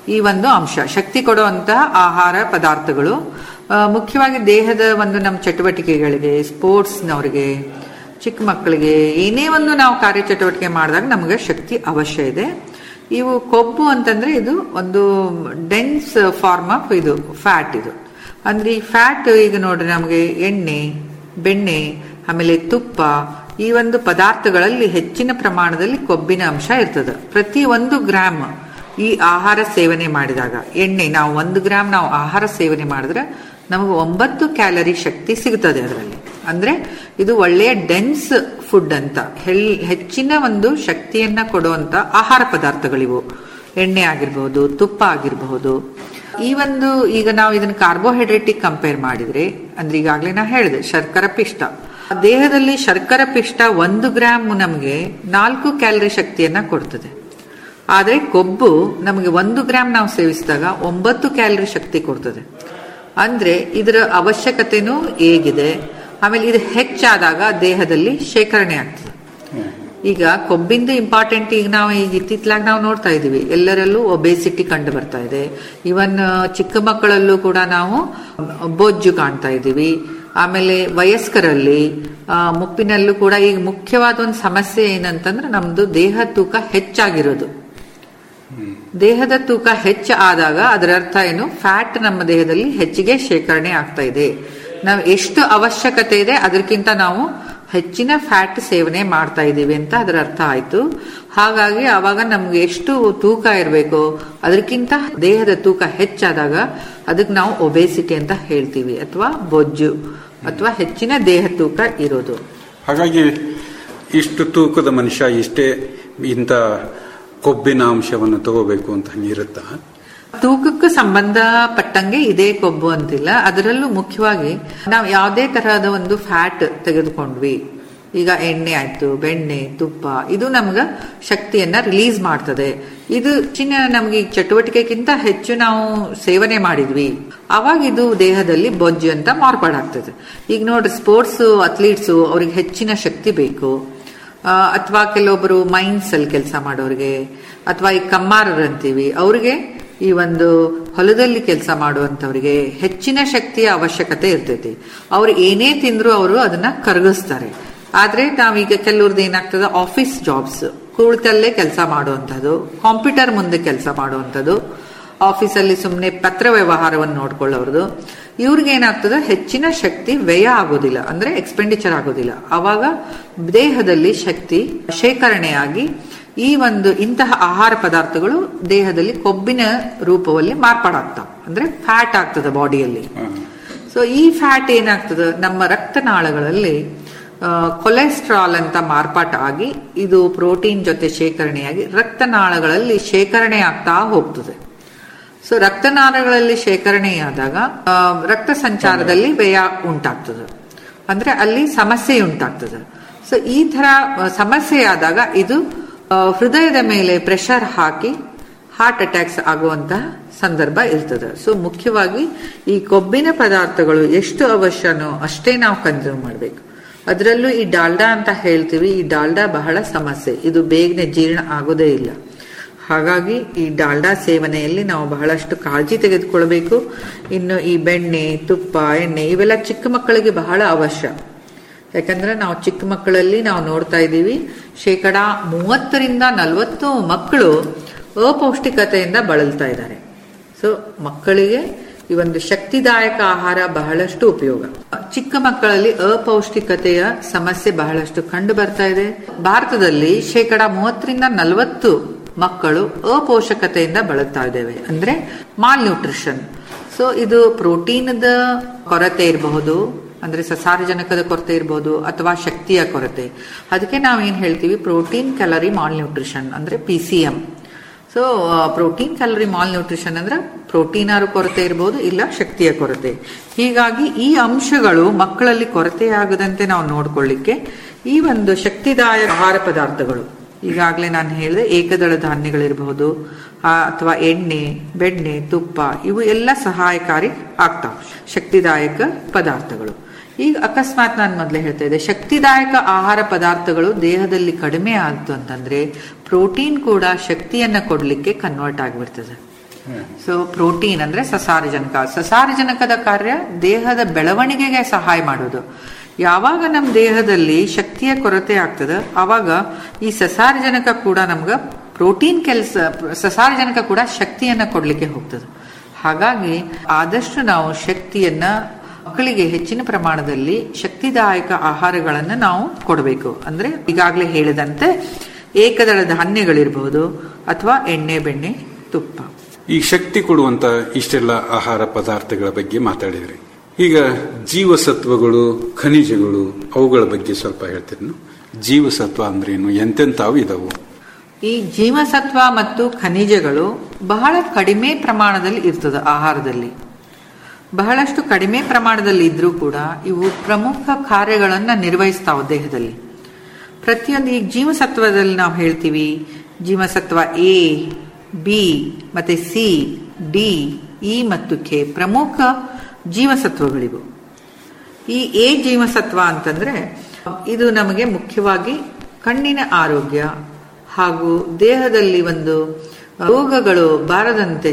ಈ ಒಂದು ಅಂಶ ಶಕ್ತಿ ಕೊಡುವಂತಹ ಆಹಾರ ಪದಾರ್ಥಗಳು ಆ, ಮುಖ್ಯವಾಗಿ ದೇಹದ ಒಂದು ನಮ್ಮ ಚಟುವಟಿಕೆಗಳಿಗೆ ಸ್ಪೋರ್ಟ್ಸ್ನವ್ರಿಗೆ ಚಿಕ್ಕ ಮಕ್ಕಳಿಗೆ ಏನೇ ಒಂದು ನಾವು ಕಾರ್ಯಚಟುವಟಿಕೆ ಮಾಡಿದಾಗ ನಮಗೆ ಶಕ್ತಿ ಅವಶ್ಯ ಇದೆ ಇವು ಕೊಬ್ಬು ಅಂತಂದ್ರೆ ಇದು ಒಂದು ಡೆನ್ಸ್ ಫಾರ್ಮ್ ಆಫ್ ಇದು ಫ್ಯಾಟ್ ಇದು ಅಂದ್ರೆ ಈ ಫ್ಯಾಟ್ ಈಗ ನೋಡ್ರಿ ನಮಗೆ ಎಣ್ಣೆ ಬೆಣ್ಣೆ ಆಮೇಲೆ ತುಪ್ಪ ಈ ಒಂದು ಪದಾರ್ಥಗಳಲ್ಲಿ ಹೆಚ್ಚಿನ ಪ್ರಮಾಣದಲ್ಲಿ ಕೊಬ್ಬಿನ ಅಂಶ ಇರ್ತದೆ ಪ್ರತಿ ಒಂದು ಗ್ರಾಮ್ ಈ ಆಹಾರ ಸೇವನೆ ಮಾಡಿದಾಗ ಎಣ್ಣೆ ನಾವು ಒಂದು ಗ್ರಾಮ್ ನಾವು ಆಹಾರ ಸೇವನೆ ಮಾಡಿದ್ರೆ ನಮಗೆ ಒಂಬತ್ತು ಕ್ಯಾಲರಿ ಶಕ್ತಿ ಸಿಗುತ್ತದೆ ಅದರಲ್ಲಿ ಅಂದ್ರೆ ಇದು ಒಳ್ಳೆಯ ಡೆನ್ಸ್ ಫುಡ್ ಅಂತ ಹೆಲ್- ಹೆಚ್ಚಿನ ಒಂದು ಶಕ್ತಿಯನ್ನ ಕೊಡುವಂತ ಆಹಾರ ಪದಾರ್ಥಗಳಿವು ಎಣ್ಣೆ ಆಗಿರಬಹುದು ತುಪ್ಪ ಆಗಿರಬಹುದು ಈ ಒಂದು ಈಗ ನಾವು ಇದನ್ನ ಕಾರ್ಬೋಹೈಡ್ರೇಟಿಕ್ ಕಂಪೇರ್ ಮಾಡಿದ್ರೆ ಅಂದ್ರೆ ಈಗಾಗಲೇ ನಾ ಹೇಳಿದೆ ಶರ್ಕರ ಪಿಷ್ಟ ದೇಹದಲ್ಲಿ ಶರ್ಕರ ಪಿಷ್ಟ ಒಂದು ಗ್ರಾಮ್ ನಮಗೆ ನಾಲ್ಕು ಕ್ಯಾಲರಿ ಶಕ್ತಿಯನ್ನ ಕೊಡ್ತದೆ ಆದ್ರೆ ಕೊಬ್ಬು ನಮಗೆ ಒಂದು ಗ್ರಾಮ್ ನಾವು ಸೇವಿಸಿದಾಗ ಒಂಬತ್ತು ಕ್ಯಾಲರಿ ಶಕ್ತಿ ಕೊಡ್ತದೆ ಅಂದ್ರೆ ಇದರ ಅವಶ್ಯಕತೆನೂ ಹೇಗಿದೆ ಆಮೇಲೆ ಇದು ಹೆಚ್ಚಾದಾಗ ದೇಹದಲ್ಲಿ ಶೇಖರಣೆ ಆಗ್ತದೆ ಈಗ ಕೊಬ್ಬಿಂದು ಇಂಪಾರ್ಟೆಂಟ್ ಈಗ ನಾವು ಈಗ ಇತ್ತಿತ್ತಲಾಗ ನಾವು ನೋಡ್ತಾ ಇದೀವಿ ಎಲ್ಲರಲ್ಲೂ ಒಬೇಸಿಟಿ ಕಂಡು ಬರ್ತಾ ಇದೆ ಇವನ್ ಚಿಕ್ಕ ಮಕ್ಕಳಲ್ಲೂ ಕೂಡ ನಾವು ಬೊಜ್ಜು ಕಾಣ್ತಾ ಇದ್ದೀವಿ ಆಮೇಲೆ ವಯಸ್ಕರಲ್ಲಿ ಆ, ಮುಪ್ಪಿನಲ್ಲೂ ಕೂಡ ಈಗ ಮುಖ್ಯವಾದ ಒಂದು ಸಮಸ್ಯೆ ಏನಂತಂದ್ರೆ ನಮ್ದು ದೇಹ ತೂಕ ಹೆಚ್ಚಾಗಿರೋದು ದೇಹದ ತೂಕ ಹೆಚ್ಚು ಆದಾಗ ಅದರ ಅರ್ಥ ಏನು ಫ್ಯಾಟ್ ನಮ್ಮ ದೇಹದಲ್ಲಿ ಹೆಚ್ಚಿಗೆ ಶೇಖರಣೆ ಆಗ್ತಾ ಇದೆ ನಾವು ಎಷ್ಟು ಅವಶ್ಯಕತೆ ಇದೆ ಅದಕ್ಕಿಂತ ನಾವು ಹೆಚ್ಚಿನ ಫ್ಯಾಟ್ ಸೇವನೆ ಮಾಡ್ತಾ ಇದ್ದೀವಿ ಅಂತ ಅದರ ಅರ್ಥ ಆಯ್ತು ಹಾಗಾಗಿ ಅವಾಗ ನಮ್ಗೆ ಎಷ್ಟು ತೂಕ ಇರಬೇಕು ಅದಕ್ಕಿಂತ ದೇಹದ ತೂಕ ಹೆಚ್ಚಾದಾಗ ಅದಕ್ಕೆ ನಾವು ಒಬೇಸಿಟಿ ಅಂತ ಹೇಳ್ತೀವಿ ಅಥವಾ ಬೊಜ್ಜು ಅಥವಾ ಹೆಚ್ಚಿನ ದೇಹ ತೂಕ ಇರೋದು ಹಾಗಾಗಿ ಇಷ್ಟು ತೂಕದ ಮನುಷ್ಯ ಇಷ್ಟೇ ಇಂಥ ಕೊಬ್ಬಿನ ಅಂಶವನ್ನು ತಗೋಬೇಕು ಅಂತ ಹಂಗಿರುತ್ತಾ ತೂಕಕ್ಕೆ ಸಂಬಂಧಪಟ್ಟಂಗೆ ಇದೇ ಕೊಬ್ಬು ಅಂತಿಲ್ಲ ಅದರಲ್ಲೂ ಮುಖ್ಯವಾಗಿ ನಾವು ಯಾವುದೇ ತರಹದ ಒಂದು ಫ್ಯಾಟ್ ತೆಗೆದುಕೊಂಡ್ವಿ ಈಗ ಎಣ್ಣೆ ಆಯ್ತು ಬೆಣ್ಣೆ ತುಪ್ಪ ಇದು ನಮ್ಗ ಶಕ್ತಿಯನ್ನ ರಿಲೀಸ್ ಮಾಡ್ತದೆ ಇದು ಹೆಚ್ಚಿನ ನಮ್ಗೆ ಈ ಚಟುವಟಿಕೆಗಿಂತ ಹೆಚ್ಚು ನಾವು ಸೇವನೆ ಮಾಡಿದ್ವಿ ಅವಾಗ ಇದು ದೇಹದಲ್ಲಿ ಬೊಜ್ಜು ಅಂತ ಮಾರ್ಪಾಡಾಗ್ತದೆ ಈಗ ನೋಡ್ರಿ ಸ್ಪೋರ್ಟ್ಸ್ ಅಥ್ಲೀಟ್ಸ್ ಅವ್ರಿಗೆ ಹೆಚ್ಚಿನ ಶಕ್ತಿ ಬೇಕು ಅಥವಾ ಕೆಲವೊಬ್ಬರು ಮೈನ್ಸ್ ಅಲ್ಲಿ ಕೆಲಸ ಮಾಡೋರಿಗೆ ಅಥವಾ ಈ ಕಮ್ಮಾರರು ಅಂತೀವಿ ಅವ್ರಿಗೆ ಈ ಒಂದು ಹೊಲದಲ್ಲಿ ಕೆಲಸ ಮಾಡುವಂತವ್ರಿಗೆ ಹೆಚ್ಚಿನ ಶಕ್ತಿಯ ಅವಶ್ಯಕತೆ ಇರ್ತೈತಿ ಅವ್ರು ಏನೇ ತಿಂದ್ರು ಅವರು ಅದನ್ನ ಕರಗಿಸ್ತಾರೆ ಆದ್ರೆ ನಾವೀಗ ಕೆಲವ್ರದ್ದು ಏನಾಗ್ತದೆ ಆಫೀಸ್ ಜಾಬ್ಸ್ ಕುಳಿತಲ್ಲೇ ಕೆಲಸ ಮಾಡುವಂಥದ್ದು ಕಾಂಪ್ಯೂಟರ್ ಮುಂದೆ ಕೆಲಸ ಮಾಡುವಂಥದ್ದು ಆಫೀಸಲ್ಲಿ ಸುಮ್ಮನೆ ಪತ್ರ ವ್ಯವಹಾರವನ್ನು ನೋಡ್ಕೊಳ್ಳೋರ್ದು ಇವ್ರಿಗೆ ಏನಾಗ್ತದೆ ಹೆಚ್ಚಿನ ಶಕ್ತಿ ವ್ಯಯ ಆಗೋದಿಲ್ಲ ಅಂದ್ರೆ ಎಕ್ಸ್ಪೆಂಡಿಚರ್ ಆಗೋದಿಲ್ಲ ಅವಾಗ ದೇಹದಲ್ಲಿ ಶಕ್ತಿ ಶೇಖರಣೆಯಾಗಿ ಈ ಒಂದು ಇಂತಹ ಆಹಾರ ಪದಾರ್ಥಗಳು ದೇಹದಲ್ಲಿ ಕೊಬ್ಬಿನ ರೂಪದಲ್ಲಿ ಮಾರ್ಪಾಡಾಗ್ತಾವ ಅಂದ್ರೆ ಫ್ಯಾಟ್ ಆಗ್ತದೆ ಬಾಡಿಯಲ್ಲಿ ಸೊ ಈ ಫ್ಯಾಟ್ ಏನಾಗ್ತದೆ ನಮ್ಮ ರಕ್ತನಾಳಗಳಲ್ಲಿ ಕೊಲೆಸ್ಟ್ರಾಲ್ ಅಂತ ಮಾರ್ಪಾಟ ಆಗಿ ಇದು ಪ್ರೋಟೀನ್ ಜೊತೆ ಶೇಖರಣೆಯಾಗಿ ರಕ್ತನಾಳಗಳಲ್ಲಿ ಶೇಖರಣೆ ಆಗ್ತಾ ಹೋಗ್ತದೆ ಸೊ ರಕ್ತನಾಳಗಳಲ್ಲಿ ಶೇಖರಣೆಯಾದಾಗ ಆ, ರಕ್ತ ಸಂಚಾರದಲ್ಲಿ ವ್ಯಯ ಉಂಟಾಗ್ತದೆ ಅಂದ್ರೆ ಅಲ್ಲಿ ಸಮಸ್ಯೆ ಉಂಟಾಗ್ತದೆ ಸೊ ಈ ತರ ಆ, ಸಮಸ್ಯೆ ಆದಾಗ ಇದು ಆ, ಹೃದಯದ ಮೇಲೆ ಪ್ರೆಷರ್ ಹಾಕಿ ಹಾರ್ಟ್ ಅಟ್ಯಾಕ್ಸ್ ಆಗುವಂತಹ ಸಂದರ್ಭ ಇರ್ತದೆ ಸೊ ಮುಖ್ಯವಾಗಿ ಈ ಕೊಬ್ಬಿನ ಪದಾರ್ಥಗಳು ಎಷ್ಟು ಅವಶ್ಯನೋ ಅಷ್ಟೇ ನಾವು ಕನ್ಸ್ಯೂಮ್ ಮಾಡಬೇಕು ಅದರಲ್ಲೂ ಈ ಡಾಲ್ಡಾ ಅಂತ ಹೇಳ್ತೀವಿ ಈ ಡಾಲ್ಡಾ ಬಹಳ ಸಮಸ್ಯೆ ಇದು ಬೇಗನೆ ಜೀರ್ಣ ಆಗೋದೇ ಇಲ್ಲ ಹಾಗಾಗಿ ಈ ಡಾಲ್ಡಾ ಸೇವನೆಯಲ್ಲಿ ನಾವು ಬಹಳಷ್ಟು ಕಾಳಜಿ ತೆಗೆದುಕೊಳ್ಬೇಕು ಇನ್ನು ಈ ಬೆಣ್ಣೆ ತುಪ್ಪ ಎಣ್ಣೆ ಇವೆಲ್ಲ ಚಿಕ್ಕ ಮಕ್ಕಳಿಗೆ ಬಹಳ ಅವಶ್ಯ ಯಾಕಂದ್ರೆ ನಾವು ಚಿಕ್ಕ ಮಕ್ಕಳಲ್ಲಿ ನಾವು ನೋಡ್ತಾ ಇದ್ದೀವಿ ಶೇಕಡ ಮೂವತ್ತರಿಂದ ನಲವತ್ತು ಮಕ್ಕಳು ಅಪೌಷ್ಟಿಕತೆಯಿಂದ ಬಳಲ್ತಾ ಇದ್ದಾರೆ ಸೊ ಮಕ್ಕಳಿಗೆ ಈ ಒಂದು ಶಕ್ತಿದಾಯಕ ಆಹಾರ ಬಹಳಷ್ಟು ಉಪಯೋಗ ಚಿಕ್ಕ ಮಕ್ಕಳಲ್ಲಿ ಅಪೌಷ್ಟಿಕತೆಯ ಸಮಸ್ಯೆ ಬಹಳಷ್ಟು ಕಂಡು ಬರ್ತಾ ಇದೆ ಭಾರತದಲ್ಲಿ ಶೇಕಡ ಮೂವತ್ತರಿಂದ ನಲವತ್ತು ಮಕ್ಕಳು ಅಪೋಷಕತೆಯಿಂದ ಬಳಲ್ತಾ ಇದ್ದೇವೆ ಅಂದ್ರೆ ಮಾಲ್ ನ್ಯೂಟ್ರಿಷನ್ ಸೊ ಇದು ಪ್ರೋಟೀನ್ದ ಕೊರತೆ ಇರಬಹುದು ಅಂದ್ರೆ ಸಸಾರಜನಕದ ಕೊರತೆ ಇರಬಹುದು ಅಥವಾ ಶಕ್ತಿಯ ಕೊರತೆ ಅದಕ್ಕೆ ನಾವು ಏನ್ ಹೇಳ್ತೀವಿ ಪ್ರೋಟೀನ್ ಕ್ಯಾಲರಿ ಮಾಲ್ ನ್ಯೂಟ್ರಿಷನ್ ಅಂದ್ರೆ P C M so protein calorie malnutrition ಅಂದ್ರೆ ಪ್ರೋಟೀನಾರು ಕೊರತೆ ಇರಬಹುದು ಇಲ್ಲ ಶಕ್ತಿಯ ಕೊರತೆ ಹೀಗಾಗಿ ಈ ಅಂಶಗಳು ಮಕ್ಕಳಲ್ಲಿ ಕೊರತೆಯಾಗದಂತೆ ನಾವು ನೋಡ್ಕೊಳ್ಳಿಕ್ಕೆ ಈ ಒಂದು ಶಕ್ತಿದಾಯಕ ಆಹಾರ ಪದಾರ್ಥಗಳು ಈಗಾಗಲೇ ನಾನು ಹೇಳಿದೆ ಏಕದಳ ಧಾನ್ಯಗಳಿರಬಹುದು ಅಥವಾ ಎಣ್ಣೆ ಬೆಣ್ಣೆ ತುಪ್ಪ ಇವು ಎಲ್ಲ ಸಹಾಯಕಾರಿ ಆಗ್ತಾವ ಶಕ್ತಿದಾಯಕ ಪದಾರ್ಥಗಳು ಈಗ ಅಕಸ್ಮಾತ್ ನಾನು ಮೊದಲೇ ಹೇಳ್ತಾ ಇದ್ದೆ ಶಕ್ತಿದಾಯಕ ಆಹಾರ ಪದಾರ್ಥಗಳು ದೇಹದಲ್ಲಿ ಕಡಿಮೆ ಆಯ್ತು ಅಂತಂದ್ರೆ ಪ್ರೋಟೀನ್ ಕೂಡ ಶಕ್ತಿಯನ್ನ ಕೊಡ್ಲಿಕ್ಕೆ ಕನ್ವರ್ಟ್ ಆಗಿಬಿಡ್ತದೆ ಸೊ ಪ್ರೋಟೀನ್ ಅಂದ್ರೆ ಸಸಾರಜನಕ ಸಸಾರಜನಕದ ಕಾರ್ಯ ದೇಹದ ಬೆಳವಣಿಗೆಗೆ ಸಹಾಯ ಮಾಡೋದು ಯಾವಾಗ ನಮ್ಮ ದೇಹದಲ್ಲಿ ಶಕ್ತಿಯ ಕೊರತೆ ಆಗ್ತದೆ ಆವಾಗ ಈ ಸಸಾರಜನಕ ಕೂಡ ನಮ್ಗೆ ಪ್ರೋಟೀನ್ ಕೆಲಸ ಸಸಾರಜನಕ ಕೂಡ ಶಕ್ತಿಯನ್ನ ಕೊಡ್ಲಿಕ್ಕೆ ಹೋಗ್ತದೆ ಹಾಗಾಗಿ ಆದಷ್ಟು ನಾವು ಶಕ್ತಿಯನ್ನ ಮಕ್ಕಳಿಗೆ ಹೆಚ್ಚಿನ ಪ್ರಮಾಣದಲ್ಲಿ ಶಕ್ತಿದಾಯಕ ಆಹಾರಗಳನ್ನು ನಾವು ಕೊಡಬೇಕು ಅಂದ್ರೆ ಈಗಾಗಲೇ ಹೇಳಿದಂತೆ ಏಕದಳ ಧಾನ್ಯಗಳಿರಬಹುದು ಅಥವಾ ಎಣ್ಣೆ ಬೆಣ್ಣೆ ತುಪ್ಪ ಈ ಶಕ್ತಿ ಕೊಡುವಂತ ಇಷ್ಟೆಲ್ಲ ಆಹಾರ ಪದಾರ್ಥಗಳ ಬಗ್ಗೆ ಮಾತಾಡಿದ್ರಿ ಈಗ ಜೀವಸತ್ವಗಳು ಖನಿಜಗಳು ಅವುಗಳ ಬಗ್ಗೆ ಸ್ವಲ್ಪ ಹೇಳ್ತೀರಿ ಜೀವಸತ್ವ ಅಂದ್ರೇನು ಎಂತೆಂತಾವು ಇದಾವು ಈ ಜೀವಸತ್ವ ಮತ್ತು ಖನಿಜಗಳು ಬಹಳ ಕಡಿಮೆ ಪ್ರಮಾಣದಲ್ಲಿ ಇರ್ತದೆ ಆಹಾರದಲ್ಲಿ ಬಹಳಷ್ಟು ಕಡಿಮೆ ಪ್ರಮಾಣದಲ್ಲಿ ಇದ್ರೂ ಕೂಡ ಇವು ಪ್ರಮುಖ ಕಾರ್ಯಗಳನ್ನ ನಿರ್ವಹಿಸ್ತಾವ ದೇಹದಲ್ಲಿ ಪ್ರತಿಯೊಂದು ಈಗ ಜೀವಸತ್ವದಲ್ಲಿ ನಾವು ಹೇಳ್ತೀವಿ ಜೀವಸತ್ವ ಎ ಬಿ ಮತ್ತೆ ಸಿ ಡಿ ಇ ಮತ್ತು ಕೆ ಪ್ರಮುಖ ಜೀವಸತ್ವಗಳಿವು ಈ ಎ ಜೀವಸತ್ವ ಅಂತಂದ್ರೆ ಇದು ನಮಗೆ ಮುಖ್ಯವಾಗಿ ಕಣ್ಣಿನ ಆರೋಗ್ಯ ಹಾಗೂ ದೇಹದಲ್ಲಿ ಒಂದು ರೋಗಗಳು ಬಾರದಂತೆ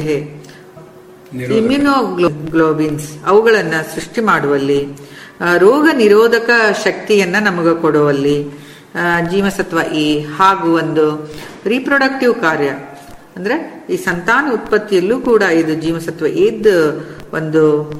ಇಮ್ಯುನೋಗ್ಲೋಬಿನ್ಸ್ ಅವುಗಳನ್ನ ಸೃಷ್ಟಿ ಮಾಡುವಲ್ಲಿ ಆ, ರೋಗ ನಿರೋಧಕ ಶಕ್ತಿಯನ್ನ ನಮಗೆ ಕೊಡುವಲ್ಲಿ ಆ, ಜೀವಸತ್ವ ಇ ಹಾಗೂ ಒಂದು ರೀಪ್ರೊಡಕ್ಟಿವ್ ಕಾರ್ಯ ಅಂದ್ರೆ ಈ ಸಂತಾನ ಉತ್ಪತ್ತಿಯಲ್ಲೂ ಕೂಡ ಇದು ಜೀವಸತ್ವ ಇದ್ ಒಂದು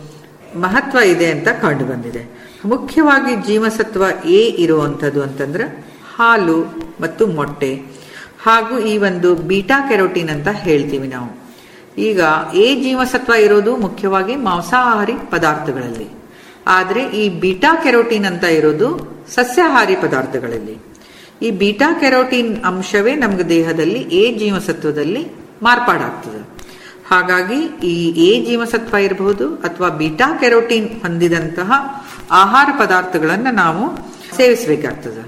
ಮಹತ್ವ ಇದೆ ಅಂತ ಕಂಡು ಬಂದಿದೆ ಮುಖ್ಯವಾಗಿ ಜೀವಸತ್ವ ಎ ಇರುವಂಥದ್ದು ಅಂತಂದ್ರೆ ಹಾಲು ಮತ್ತು ಮೊಟ್ಟೆ ಹಾಗೂ ಈ ಒಂದು ಬೀಟಾ ಕೆರೋಟಿನ್ ಅಂತ ಹೇಳ್ತೀವಿ ನಾವು ಈಗ ಎ ಜೀವಸತ್ವ ಇರೋದು ಮುಖ್ಯವಾಗಿ ಮಾಂಸಾಹಾರಿ ಪದಾರ್ಥಗಳಲ್ಲಿ ಆದರೆ ಈ ಬೀಟಾ ಕೆರೋಟಿನ್ ಅಂತ ಇರೋದು ಸಸ್ಯಾಹಾರಿ ಪದಾರ್ಥಗಳಲ್ಲಿ ಈ ಬೀಟಾ ಕೆರೋಟಿನ್ ಅಂಶವೇ ನಮ್ಗೆ ದೇಹದಲ್ಲಿ ಎ ಜೀವಸತ್ವದಲ್ಲಿ ಮಾರ್ಪಾಡಾಗ್ತದೆ ಹಾಗಾಗಿ ಈ ಎ ಜೀವಸತ್ವ ಇರಬಹುದು ಅಥವಾ ಬೀಟಾ ಕೆರೋಟಿನ್ ಹೊಂದಿದಂತಹ ಆಹಾರ ಪದಾರ್ಥಗಳನ್ನು ನಾವು ಸೇವಿಸಬೇಕಾಗ್ತದೆ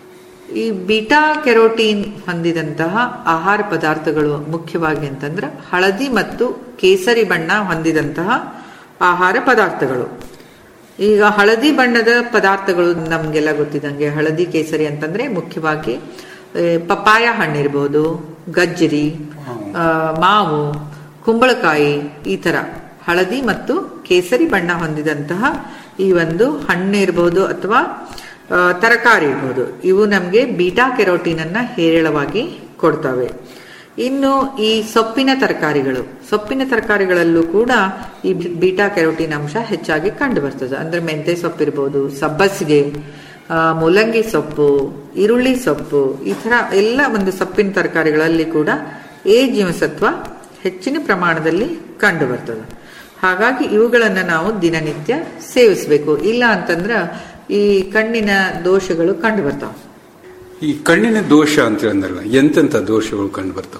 ಈ ಬೀಟಾ ಕೆರೋಟಿನ್ ಹೊಂದಿದಂತಹ ಆಹಾರ ಪದಾರ್ಥಗಳು ಮುಖ್ಯವಾಗಿ ಅಂತಂದ್ರೆ ಹಳದಿ ಮತ್ತು ಕೇಸರಿ ಬಣ್ಣ ಹೊಂದಿದಂತಹ ಆಹಾರ ಪದಾರ್ಥಗಳು ಈಗ ಹಳದಿ ಬಣ್ಣದ ಪದಾರ್ಥಗಳು ನಮ್ಗೆಲ್ಲ ಗೊತ್ತಿದಂಗೆ ಹಳದಿ ಕೇಸರಿ ಅಂತಂದ್ರೆ ಮುಖ್ಯವಾಗಿ ಆ, ಪಪಾಯ ಹಣ್ಣಿರ್ಬೋದು ಗಜ್ಜರಿ ಆ, ಮಾವು ಕುಂಬಳಕಾಯಿ ಈ ತರ ಹಳದಿ ಮತ್ತು ಕೇಸರಿ ಬಣ್ಣ ಹೊಂದಿದಂತಹ ಈ ಒಂದು ಹಣ್ಣು ಇರ್ಬೋದು ಅಥವಾ ಆ, ತರಕಾರಿ ಇರ್ಬೋದು ಇವು ನಮಗೆ ಬೀಟಾ ಕೆರೋಟಿನ್ ಅನ್ನ ಹೇರಳವಾಗಿ ಕೊಡ್ತವೆ ಇನ್ನು ಈ ಸೊಪ್ಪಿನ ತರಕಾರಿಗಳು ಸೊಪ್ಪಿನ ತರಕಾರಿಗಳಲ್ಲೂ ಕೂಡ ಈ ಬಿ- ಬೀಟಾ ಕೆರೋಟಿನ್ ಅಂಶ ಹೆಚ್ಚಾಗಿ ಕಂಡು ಬರ್ತದೆ ಅಂದ್ರೆ ಮೆಂತೆ ಸೊಪ್ಪಿರ್ಬೋದು ಸಬ್ಬಸಿಗೆ ಆ, ಮೂಲಂಗಿ ಸೊಪ್ಪು ಈರುಳ್ಳಿ ಸೊಪ್ಪು ಈ ತರ ಎಲ್ಲ ಒಂದು ಸೊಪ್ಪಿನ ತರಕಾರಿಗಳಲ್ಲಿ ಕೂಡ ಎ ಜೀವಸತ್ವ ಹೆಚ್ಚಿನ ಪ್ರಮಾಣದಲ್ಲಿ ಕಂಡು ಬರ್ತದೆ ಹಾಗಾಗಿ ಇವುಗಳನ್ನ ನಾವು ದಿನನಿತ್ಯ ಸೇವಿಸಬೇಕು ಇಲ್ಲ ಅಂತಂದ್ರ ಈ ಕಣ್ಣಿನ ದೋಷಗಳು ಕಂಡು ಬರ್ತಾವೆ ಈ ಕಣ್ಣಿನ ದೋಷ ಅಂತ ಅಂದ್ರಲ್ಲ ಎಂತೆಂತ ದೋಷಗಳು ಕಂಡು ಬರ್ತಾವ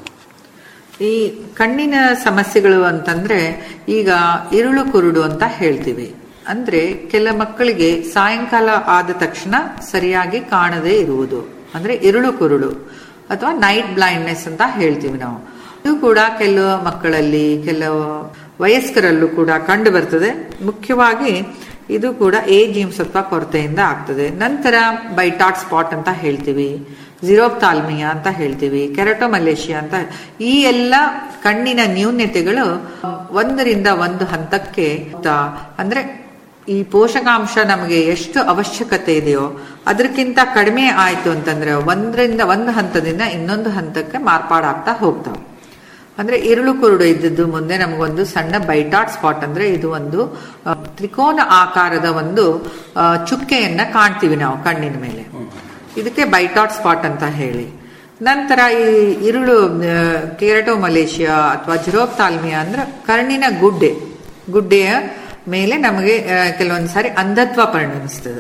ಈ ಕಣ್ಣಿನ ಸಮಸ್ಯೆಗಳು ಅಂತಂದ್ರೆ ಈಗ ಇರುಳು ಕುರುಡು ಅಂತ ಹೇಳ್ತೀವಿ ಅಂದ್ರೆ ಕೆಲ ಮಕ್ಕಳಿಗೆ ಸಾಯಂಕಾಲ ಆದ ತಕ್ಷಣ ಸರಿಯಾಗಿ ಕಾಣದೇ ಇರುವುದು ಅಂದ್ರೆ ಇರುಳು ಕುರುಡು ಅಥವಾ ನೈಟ್ ಬ್ಲೈಂಡ್ನೆಸ್ ಅಂತ ಹೇಳ್ತೀವಿ ನಾವು ಇದು ಕೂಡ ಕೆಲವು ಮಕ್ಕಳಲ್ಲಿ ಕೆಲವು ವಯಸ್ಕರಲ್ಲೂ ಕೂಡ ಕಂಡು ಬರ್ತದೆ ಮುಖ್ಯವಾಗಿ ಇದು ಕೂಡ ಎ ಜೀವಸತ್ವ ಕೊರತೆಯಿಂದ ಆಗ್ತದೆ ನಂತರ ಬೈಟಾಟ್ ಸ್ಪಾಟ್ ಅಂತ ಹೇಳ್ತೀವಿ ಜಿರೋಪ್ತಾಲ್ಮಿಯಾ ಅಂತ ಹೇಳ್ತೀವಿ ಕೆರಟೋಮಲೇಷಿಯಾ ಅಂತ ಈ ಎಲ್ಲ ಕಣ್ಣಿನ ನ್ಯೂನ್ಯತೆಗಳು ಒಂದರಿಂದ ಒಂದು ಹಂತಕ್ಕೆ ತ- ಅಂದ್ರೆ ಈ ಪೋಷಕಾಂಶ ನಮಗೆ ಎಷ್ಟು ಅವಶ್ಯಕತೆ ಇದೆಯೋ ಅದಕ್ಕಿಂತ ಕಡಿಮೆ ಆಯ್ತು ಅಂತಂದ್ರೆ ಒಂದರಿಂದ ಒಂದು ಹಂತದಿಂದ ಇನ್ನೊಂದು ಹಂತಕ್ಕೆ ಮಾರ್ಪಾಡಾಗ್ತಾ ಹೋಗ್ತಾವೆ ಅಂದ್ರೆ ಇರುಳು ಕುರುಡು ಇದ್ದದ್ದು ಮುಂದೆ ನಮಗೊಂದು ಸಣ್ಣ ಬೈಟಾಟ್ ಸ್ಪಾಟ್ ಅಂದ್ರೆ ಇದು ಒಂದು ಆ, ತ್ರಿಕೋನ ಆಕಾರದ ಒಂದು ಆ, ಚುಕ್ಕೆಯನ್ನ ಕಾಣ್ತೀವಿ ನಾವು ಕಣ್ಣಿನ ಮೇಲೆ ಇದಕ್ಕೆ ಬೈಟಾಟ್ ಸ್ಪಾಟ್ ಅಂತ ಹೇಳಿ ನಂತರ ಈ ಇರುಳು ಕೇರಟೋ ಮಲೇಷಿಯಾ ಅಥವಾ ಜಿರೋಪ್ತಾಲ್ಮಿಯಾ ಅಂದ್ರೆ ಕಣ್ಣಿನ ಗುಡ್ಡೆ ಗುಡ್ಡೆಯ ಮೇಲೆ ನಮಗೆ ಆ, ಕೆಲವೊಂದ್ ಸಾರಿ ಅಂಧತ್ವ ಪರಿಣಮಿಸ್ತದೆ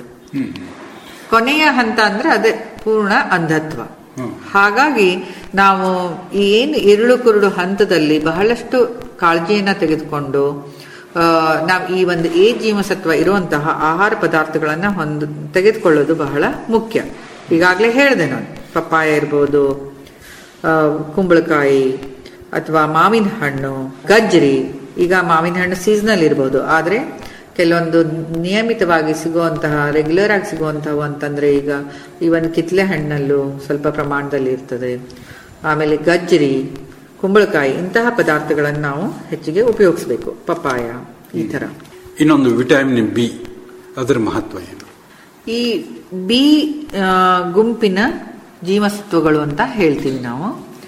ಕೊನೆಯ ಹಂತ ಅಂದ್ರೆ ಅದೇ ಪೂರ್ಣ ಅಂಧತ್ವ ಹಾಗಾಗಿ ನಾವು ಈ ಏನು ಇರುಳು ಕುರುಡು ಹಂತದಲ್ಲಿ ಬಹಳಷ್ಟು ಕಾಳಜಿಯನ್ನ ತೆಗೆದುಕೊಂಡು ಆ, ನಾವು ಈ ಒಂದು ಎ ಜೀವಸತ್ವ ಇರುವಂತಹ ಆಹಾರ ಪದಾರ್ಥಗಳನ್ನ ಹೊಂದ ತೆಗೆದುಕೊಳ್ಳೋದು ಬಹಳ ಮುಖ್ಯ ಈಗಾಗಲೇ ಹೇಳಿದೆ ನಾನು ಪಪ್ಪಾಯ ಇರ್ಬೋದು ಆ, ಕುಂಬಳಕಾಯಿ ಅಥವಾ ಮಾವಿನ ಹಣ್ಣು ಗಜ್ಜರಿ ಈಗ ಮಾವಿನ ಹಣ್ಣು ಸೀಸನಲ್ ಇರ್ಬೋದು ಆದ್ರೆ ಕೆಲವೊಂದು ನಿಯಮಿತವಾಗಿ ಸಿಗುವಂತಹ ರೆಗ್ಯುಲರ್ ಆಗಿ ಸಿಗುವಂತಹ ಅಂತಂದ್ರೆ ಈಗ ಈ ಒಂದು ಕಿತ್ಲೆ ಹಣ್ಣಲ್ಲೂ ಸ್ವಲ್ಪ ಪ್ರಮಾಣದಲ್ಲಿ ಇರ್ತದೆ ಆಮೇಲೆ ಗಜ್ಜರಿ ಕುಂಬಳಕಾಯಿ ಇಂತಹ ಪದಾರ್ಥಗಳನ್ನು ನಾವು ಹೆಚ್ಚಿಗೆ ಉಪಯೋಗಿಸಬೇಕು ಪಪ್ಪಾಯ ಈ ತರ ಇನ್ನೊಂದು ವಿಟಮಿನ್ ಬಿ ಅದರ ಮಹತ್ವ ಏನು ಈ ಬಿ ಆ, ಗುಂಪಿನ ಜೀವಸತ್ವಗಳು ಅಂತ ಹೇಳ್ತೀವಿ ನಾವು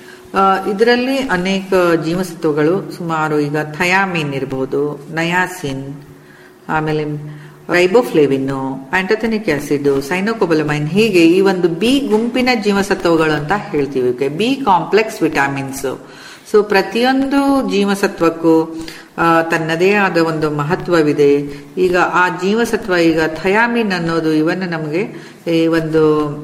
ಇದರಲ್ಲಿ ಅನೇಕ ಜೀವಸತ್ವಗಳು ಸುಮಾರು ಈಗ ಥಯಾಮಿನ್ ಇರಬಹುದು ನಯಾಸಿನ್ ಆಮೇಲೆ ರೈಬೋಫ್ಲೇವಿನ್ ಆಂಟಥೆನಿಕ್ ಆಸಿಡ್ ಸೈನೋಕೊಬಲಮೈನ್ ಹೀಗೆ ಈ ಒಂದು ಬಿ ಗುಂಪಿನ ಜೀವಸತ್ವಗಳು ಅಂತ ಹೇಳ್ತೀವಿ ಬಿ ಕಾಂಪ್ಲೆಕ್ಸ್ ವಿಟಾಮಿನ್ಸ್ ಸೊ ಪ್ರತಿಯೊಂದು ಜೀವಸತ್ವಕ್ಕೂ ಆ, ತನ್ನದೇ ಆದ ಒಂದು ಮಹತ್ವವಿದೆ ಈಗ ಆ ಜೀವಸತ್ವ ಈಗ ಥಯಾಮಿನ್ ಅನ್ನೋದು ಇವನ್ನ ನಮಗೆ ಈ ಒಂದು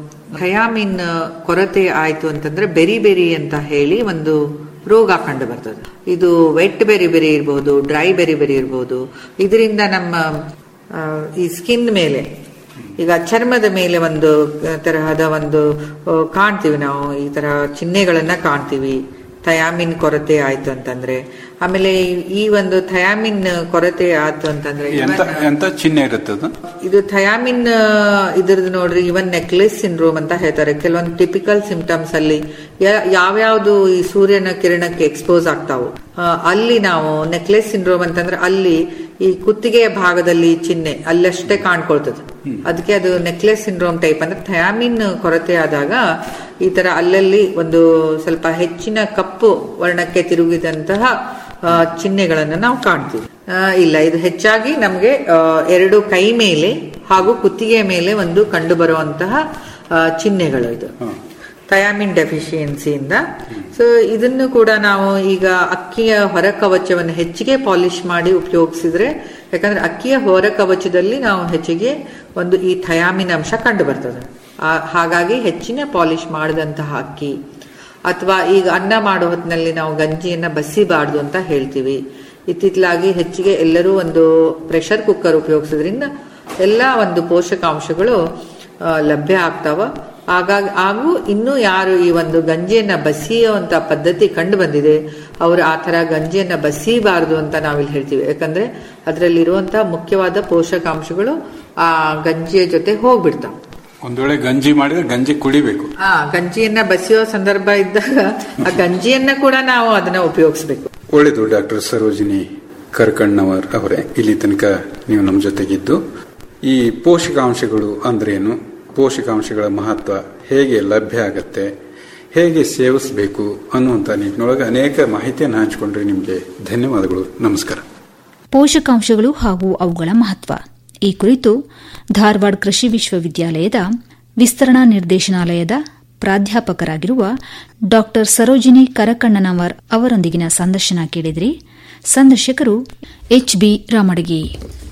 ಥಯಾಮಿನ್ ಕೊರತೆ ಆಯ್ತು ಅಂತಂದ್ರೆ ಬೆರಿ ಬೆರಿ ಅಂತ ಹೇಳಿ ಒಂದು ರೋಗ ಕಂಡು ಬರ್ತದೆ ಇದು ವೆಟ್ ಬೆರಿ ಬೆರಿ ಇರ್ಬೋದು ಡ್ರೈ ಬೆರಿ ಬೆರಿ ಇರ್ಬೋದು ಇದರಿಂದ ನಮ್ಮ ಆ, ಈ ಸ್ಕಿನ್ ಮೇಲೆ ಈಗ ಚರ್ಮದ ಮೇಲೆ ಒಂದು ತರಹದ ಒಂದು ಆ, ಕಾಣ್ತೀವಿ ನಾವು ಈ ತರ ಚಿಹ್ನೆಗಳನ್ನ ಕಾಣ್ತೀವಿ ಥಯಾಮಿನ್ ಕೊರತೆ ಆಯ್ತು ಅಂತಂದ್ರೆ ಆಮೇಲೆ ಈ- ಈ ಒಂದು ಥಯಾಮಿನ್ ಕೊರತೆ ಆಯ್ತು ಅಂತಂದ್ರೆ ಎಂತ ಇವನ್- ಎಂತ ಚಿಹ್ನೆ ಇರುತ್ತೆ ಅದು ಇದು ಥಯಾಮಿನ್ ಇದ್ರದ್ದು ನೋಡ್ರಿ ಇವನ್ ನೆಕ್ಲೆಸ್ ಸಿಂಡ್ರೋಮ್ ಅಂತ ಹೇಳ್ತಾರೆ ಕೆಲವೊಂದು ಟಿಪಿಕಲ್ ಸಿಂಪ್ಟಮ್ಸ್ ಅಲ್ಲಿ ಯಾ- ಯಾವ್ಯಾವ್ದು ಈ ಸೂರ್ಯನ ಕಿರಣಕ್ಕೆ ಎಕ್ಸ್ಪೋಸ್ ಆಗ್ತಾವು ಆ, ಅಲ್ಲಿ ನಾವು ನೆಕ್ಲೆಸ್ ಸಿಂಡ್ರೋಮ್ ಅಂತಂದ್ರೆ ಅಲ್ಲಿ ಈ ಕುತ್ತಿಗೆಯ ಭಾಗದಲ್ಲಿ ಚಿಹ್ನೆ ಅಲ್ಲಷ್ಟೇ ಕಾಣ್ಕೊಳ್ತದೆ ಅದಕ್ಕೆ ಅದು ನೆಕ್ಲೆಸ್ ಸಿಂಡ್ರೋಮ್ ಟೈಪ್ ಅಂದ್ರೆ ಥಯಾಮಿನ್ ಕೊರತೆ ಆದಾಗ ಈ ತರ ಅಲ್ಲಲ್ಲಿ ಒಂದು ಸ್ವಲ್ಪ ಹೆಚ್ಚಿನ ಕಪ್ಪು ವರ್ಣಕ್ಕೆ ತಿರುಗಿದಂತಹ ಆ, ಚಿಹ್ನೆಗಳನ್ನು ನಾವು ಕಾಣ್ತೀವಿ ಆ, ಇಲ್ಲ ಇದು ಹೆಚ್ಚಾಗಿ ನಮಗೆ ಆ, ಎರಡು ಕೈ ಮೇಲೆ ಹಾಗೂ ಕುತ್ತಿಗೆಯ ಮೇಲೆ ಒಂದು ಕಂಡು ಬರುವಂತಹ ಆ, ಚಿಹ್ನೆಗಳು ಇದು ಥಯಾಮಿನ್ ಡೆಫಿಷಿಯನ್ಸಿಯಿಂದ ಸೊ ಇದನ್ನು ಕೂಡ ನಾವು ಈಗ ಅಕ್ಕಿಯ ಹೊರ ಕವಚವನ್ನು ಹೆಚ್ಚಿಗೆ ಪಾಲಿಶ್ ಮಾಡಿ ಉಪಯೋಗಿಸಿದ್ರೆ ಯಾಕಂದ್ರೆ ಅಕ್ಕಿಯ ಹೊರ ಕವಚದಲ್ಲಿ ನಾವು ಹೆಚ್ಚಿಗೆ ಒಂದು ಈ ಥಯಾಮಿನ್ ಅಂಶ ಕಂಡು ಬರ್ತದೆ ಆ- ಹಾಗಾಗಿ ಹೆಚ್ಚಿನ ಪಾಲಿಶ್ ಮಾಡಿದಂತಹ ಅಕ್ಕಿ ಅಥವಾ ಈಗ ಅನ್ನ ಮಾಡೋ ಹೊತ್ತಿನಲ್ಲಿ ನಾವು ಗಂಜಿಯನ್ನ ಬಸಿಬಾರ್ದು ಅಂತ ಹೇಳ್ತೀವಿ ಇತ್ತಿತ್ತಲಾಗಿ ಹೆಚ್ಚಿಗೆ ಎಲ್ಲರೂ ಒಂದು ಪ್ರೆಷರ್ ಕುಕ್ಕರ್ ಉಪಯೋಗಿಸೋದ್ರಿಂದ ಎಲ್ಲ ಒಂದು ಪೋಷಕಾಂಶಗಳು ಆ, ಲಭ್ಯ ಆಗ್ತಾವ ಹಾಗಾಗಿ ಹಾಗೂ ಇನ್ನೂ ಯಾರು ಈ ಒಂದು ಗಂಜಿಯನ್ನ ಬಸಿಯುವಂತ ಪದ್ಧತಿ ಕಂಡು ಬಂದಿದೆ ಅವರು ಆ ತರ ಗಂಜಿಯನ್ನ ಬಸಿಬಾರದು ಅಂತ ನಾವಿಲ್ಲಿ ಹೇಳ್ತೀವಿ ಯಾಕಂದ್ರೆ ಅದರಲ್ಲಿರುವಂತಹ ಮುಖ್ಯವಾದ ಪೋಷಕಾಂಶಗಳು ಆ ಗಂಜಿಯ ಜೊತೆ ಹೋಗ್ಬಿಡ್ತಾವ ಒಂದ್ ವೇಳೆ ಗಂಜಿ ಮಾಡಿದ್ರೆ ಗಂಜಿ ಕುಡಿಬೇಕು ಆ ಗಂಜಿಯನ್ನ ಬಸಿಯೋ ಸಂದರ್ಭ ಇದ್ದಾಗ ಆ ಗಂಜಿಯನ್ನ ಕೂಡ ನಾವು ಅದನ್ನ ಉಪಯೋಗಿಸ್ಬೇಕು ಒಳ್ಳೆಯದು ಡಾಕ್ಟರ್ ಸರೋಜಿನಿ ಕರ್ಕಣ್ಣವರ್ ಅವರೇ ಇಲ್ಲಿ ತನಕ ನೀವು ನಮ್ಮ ಜೊತೆಗಿದ್ದು ಈ ಪೋಷಕಾಂಶಗಳು ಅಂದ್ರೇನು ಪೋಷಕಾಂಶಗಳ ಮಹತ್ವ ಹೇಗೆ ಲಭ್ಯ ಆಗತ್ತೆ ಹೇಗೆ ಸೇವಿಸಬೇಕು ಅನ್ನುವಂಥ ನಿಟ್ಟಿನೊಳಗೆ ಅನೇಕ ಮಾಹಿತಿಯನ್ನು ಹಂಚಿಕೊಂಡ್ರೆ ನಿಮಗೆ ಧನ್ಯವಾದಗಳು ನಮಸ್ಕಾರ ಪೋಷಕಾಂಶಗಳು ಹಾಗೂ ಅವುಗಳ ಮಹತ್ವ ಈ ಕುರಿತು ಧಾರವಾಡ ಕೃಷಿ ವಿಶ್ವವಿದ್ಯಾಲಯದ ವಿಸ್ತರಣಾ ನಿರ್ದೇಶನಾಲಯದ ಪ್ರಾಧ್ಯಾಪಕರಾಗಿರುವ ಡಾ ಸರೋಜಿನಿ ಕರಕಣ್ಣನವರ್ ಅವರೊಂದಿಗಿನ ಸಂದರ್ಶನ ಕೇಳಿದ್ರಿ ಸಂದರ್ಶಕರು ಎಚ್ಬಿ ರಾಮಡಗಿ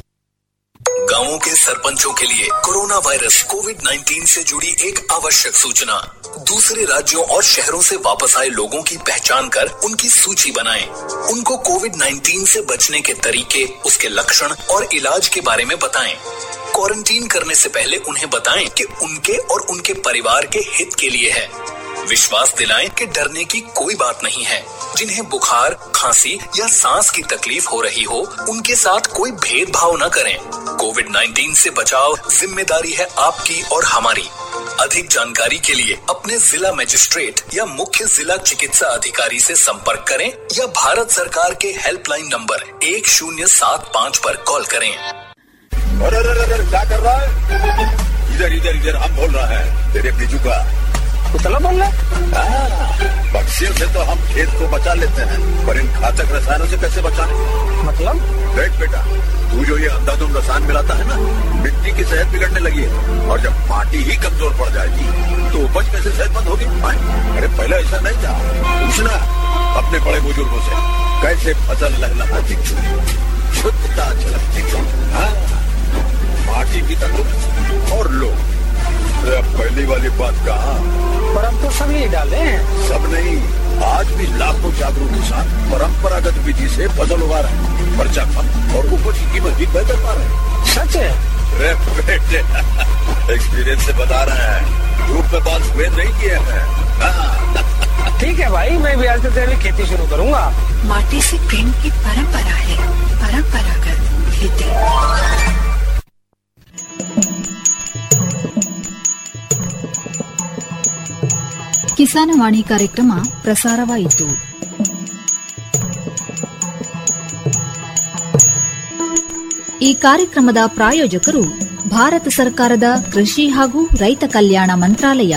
गांवों के सरपंचों के लिए कोरोना वायरस कोविड 19 से जुड़ी एक आवश्यक सूचना दूसरे राज्यों और शहरों से वापस आए लोगों की पहचान कर उनकी सूची बनाएं। उनको कोविड 19 से बचने के तरीके उसके लक्षण और इलाज के बारे में बताएं। क्वारंटीन करने से पहले उन्हें बताएं कि उनके और उनके परिवार के हित के लिए है विश्वास दिलाएं कि डरने की कोई बात नहीं है जिन्हें बुखार खांसी या सांस की तकलीफ हो रही हो उनके साथ कोई भेदभाव न करें कोविड 19 से बचाव जिम्मेदारी है आपकी और हमारी अधिक जानकारी के लिए अपने जिला मजिस्ट्रेट या मुख्य जिला चिकित्सा अधिकारी से संपर्क करें या भारत सरकार के हेल्पलाइन नंबर एक शून्य सात पाँच पर कॉल करें अरे अरे अरे अरे, क्या कर रहा है इधर इधर इधर हम बोल रहा है तेरे बीजू का कुतला बोल रहा है पक्षियों से तो हम खेत को बचा लेते हैं पर इन घातक रसायनों से कैसे बचाएं मतलब देख बेटा तू जो ये अंधाधुंध रसायन मिलाता है ना मिट्टी की सेहत बिगड़ने लगी है और जब माटी ही कमजोर पड़ जाएगी तो उपज कैसे सेहतमंद होगी हाँ, अरे पहले ऐसा नहीं था पूछना अपने बड़े बुजुर्गों से कैसे फसल लहलहाती थी शुद्धता झलकती थी हाँ, माटी भी तंदुरुस्त और लोग अरे अब पहली वाली बात कहा पर अब तो सब यही डाले हैं सब नहीं आज भी लाखों जागरूक किसान परंपरागत विधि से फसल उगा रहे हैं खर्चा कम और उपज की कीमत भी बेहतर पा रहे हैं सच है अरे बेटे एक्सपीरियंस से बता रहे हैं धूप में बाल सफेद नहीं किए हैं हाँ, ठीक है भाई मैं भी आज से तेरी खेती शुरू करूंगा माटी से प्रेम की परंपरा है परंपरागत खेती ಕಿಸಾನವಾಣಿ ಕಾರ್ಯಕ್ರಮ ಪ್ರಸಾರವಾಯಿತು ಕಾರ್ಯಕ್ರಮದ ಪ್ರಾಯೋಜಕರು ಭಾರತ ಸರ್ಕಾರದ ಕೃಷಿ ಹಾಗೂ ರೈತ ಕಲ್ಯಾಣ ಮಂತ್ರಾಲಯ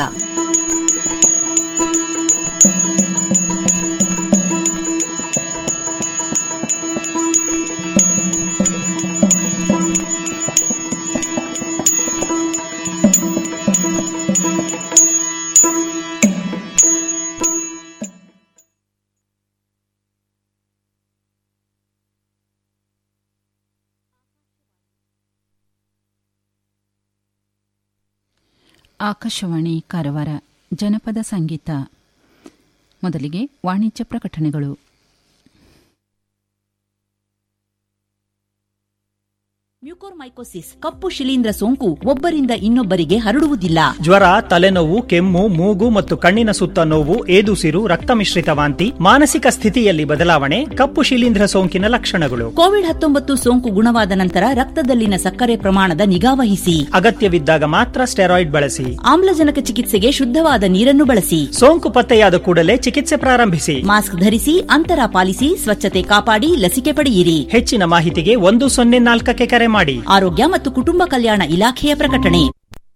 ಆಕಾಶವಾಣಿ ಕಾರವಾರ ಜನಪದ ಸಂಗೀತ ಮೊದಲಿಗೆ ವಾಣಿಜ್ಯ ಪ್ರಕಟಣೆಗಳು ಮ್ಯೂಕೋರ್ಮೈಕೋಸಿಸ್ ಕಪ್ಪು ಶಿಲೀಂಧ್ರ ಸೋಂಕು ಒಬ್ಬರಿಂದ ಇನ್ನೊಬ್ಬರಿಗೆ ಹರಡುವುದಿಲ್ಲ ಜ್ವರ ತಲೆನೋವು ಕೆಮ್ಮು ಮೂಗು ಮತ್ತು ಕಣ್ಣಿನ ಸುತ್ತ ನೋವು ಏದುಸಿರು ರಕ್ತ ಮಿಶ್ರಿತ ವಾಂತಿ ಮಾನಸಿಕ ಸ್ಥಿತಿಯಲ್ಲಿ ಬದಲಾವಣೆ ಕಪ್ಪು ಶಿಲೀಂಧ್ರ ಸೋಂಕಿನ ಲಕ್ಷಣಗಳು ಕೋವಿಡ್ ಹತ್ತೊಂಬತ್ತು ಸೋಂಕು ಗುಣವಾದ ನಂತರ ರಕ್ತದಲ್ಲಿನ ಸಕ್ಕರೆ ಪ್ರಮಾಣದ ನಿಗಾವಹಿಸಿ ಅಗತ್ಯವಿದ್ದಾಗ ಮಾತ್ರ ಸ್ಟೆರಾಯ್ಡ್ ಬಳಸಿ ಆಮ್ಲಜನಕ ಚಿಕಿತ್ಸೆಗೆ ಶುದ್ಧವಾದ ನೀರನ್ನು ಬಳಸಿ ಸೋಂಕು ಪತ್ತೆಯಾದ ಕೂಡಲೇ ಚಿಕಿತ್ಸೆ ಪ್ರಾರಂಭಿಸಿ ಮಾಸ್ಕ್ ಧರಿಸಿ ಅಂತರ ಪಾಲಿಸಿ ಸ್ವಚ್ಛತೆ ಕಾಪಾಡಿ ಲಸಿಕೆ ಪಡೆಯಿರಿ ಹೆಚ್ಚಿನ ಮಾಹಿತಿಗೆ ಒಂದು ಸೊನ್ನೆ ನಾಲ್ಕಕ್ಕೆ ಕರೆ ಮಾಡಿ ಆರೋಗ್ಯ ಮತ್ತು ಕುಟುಂಬ ಕಲ್ಯಾಣ ಇಲಾಖೆಯ ಪ್ರಕಟಣೆ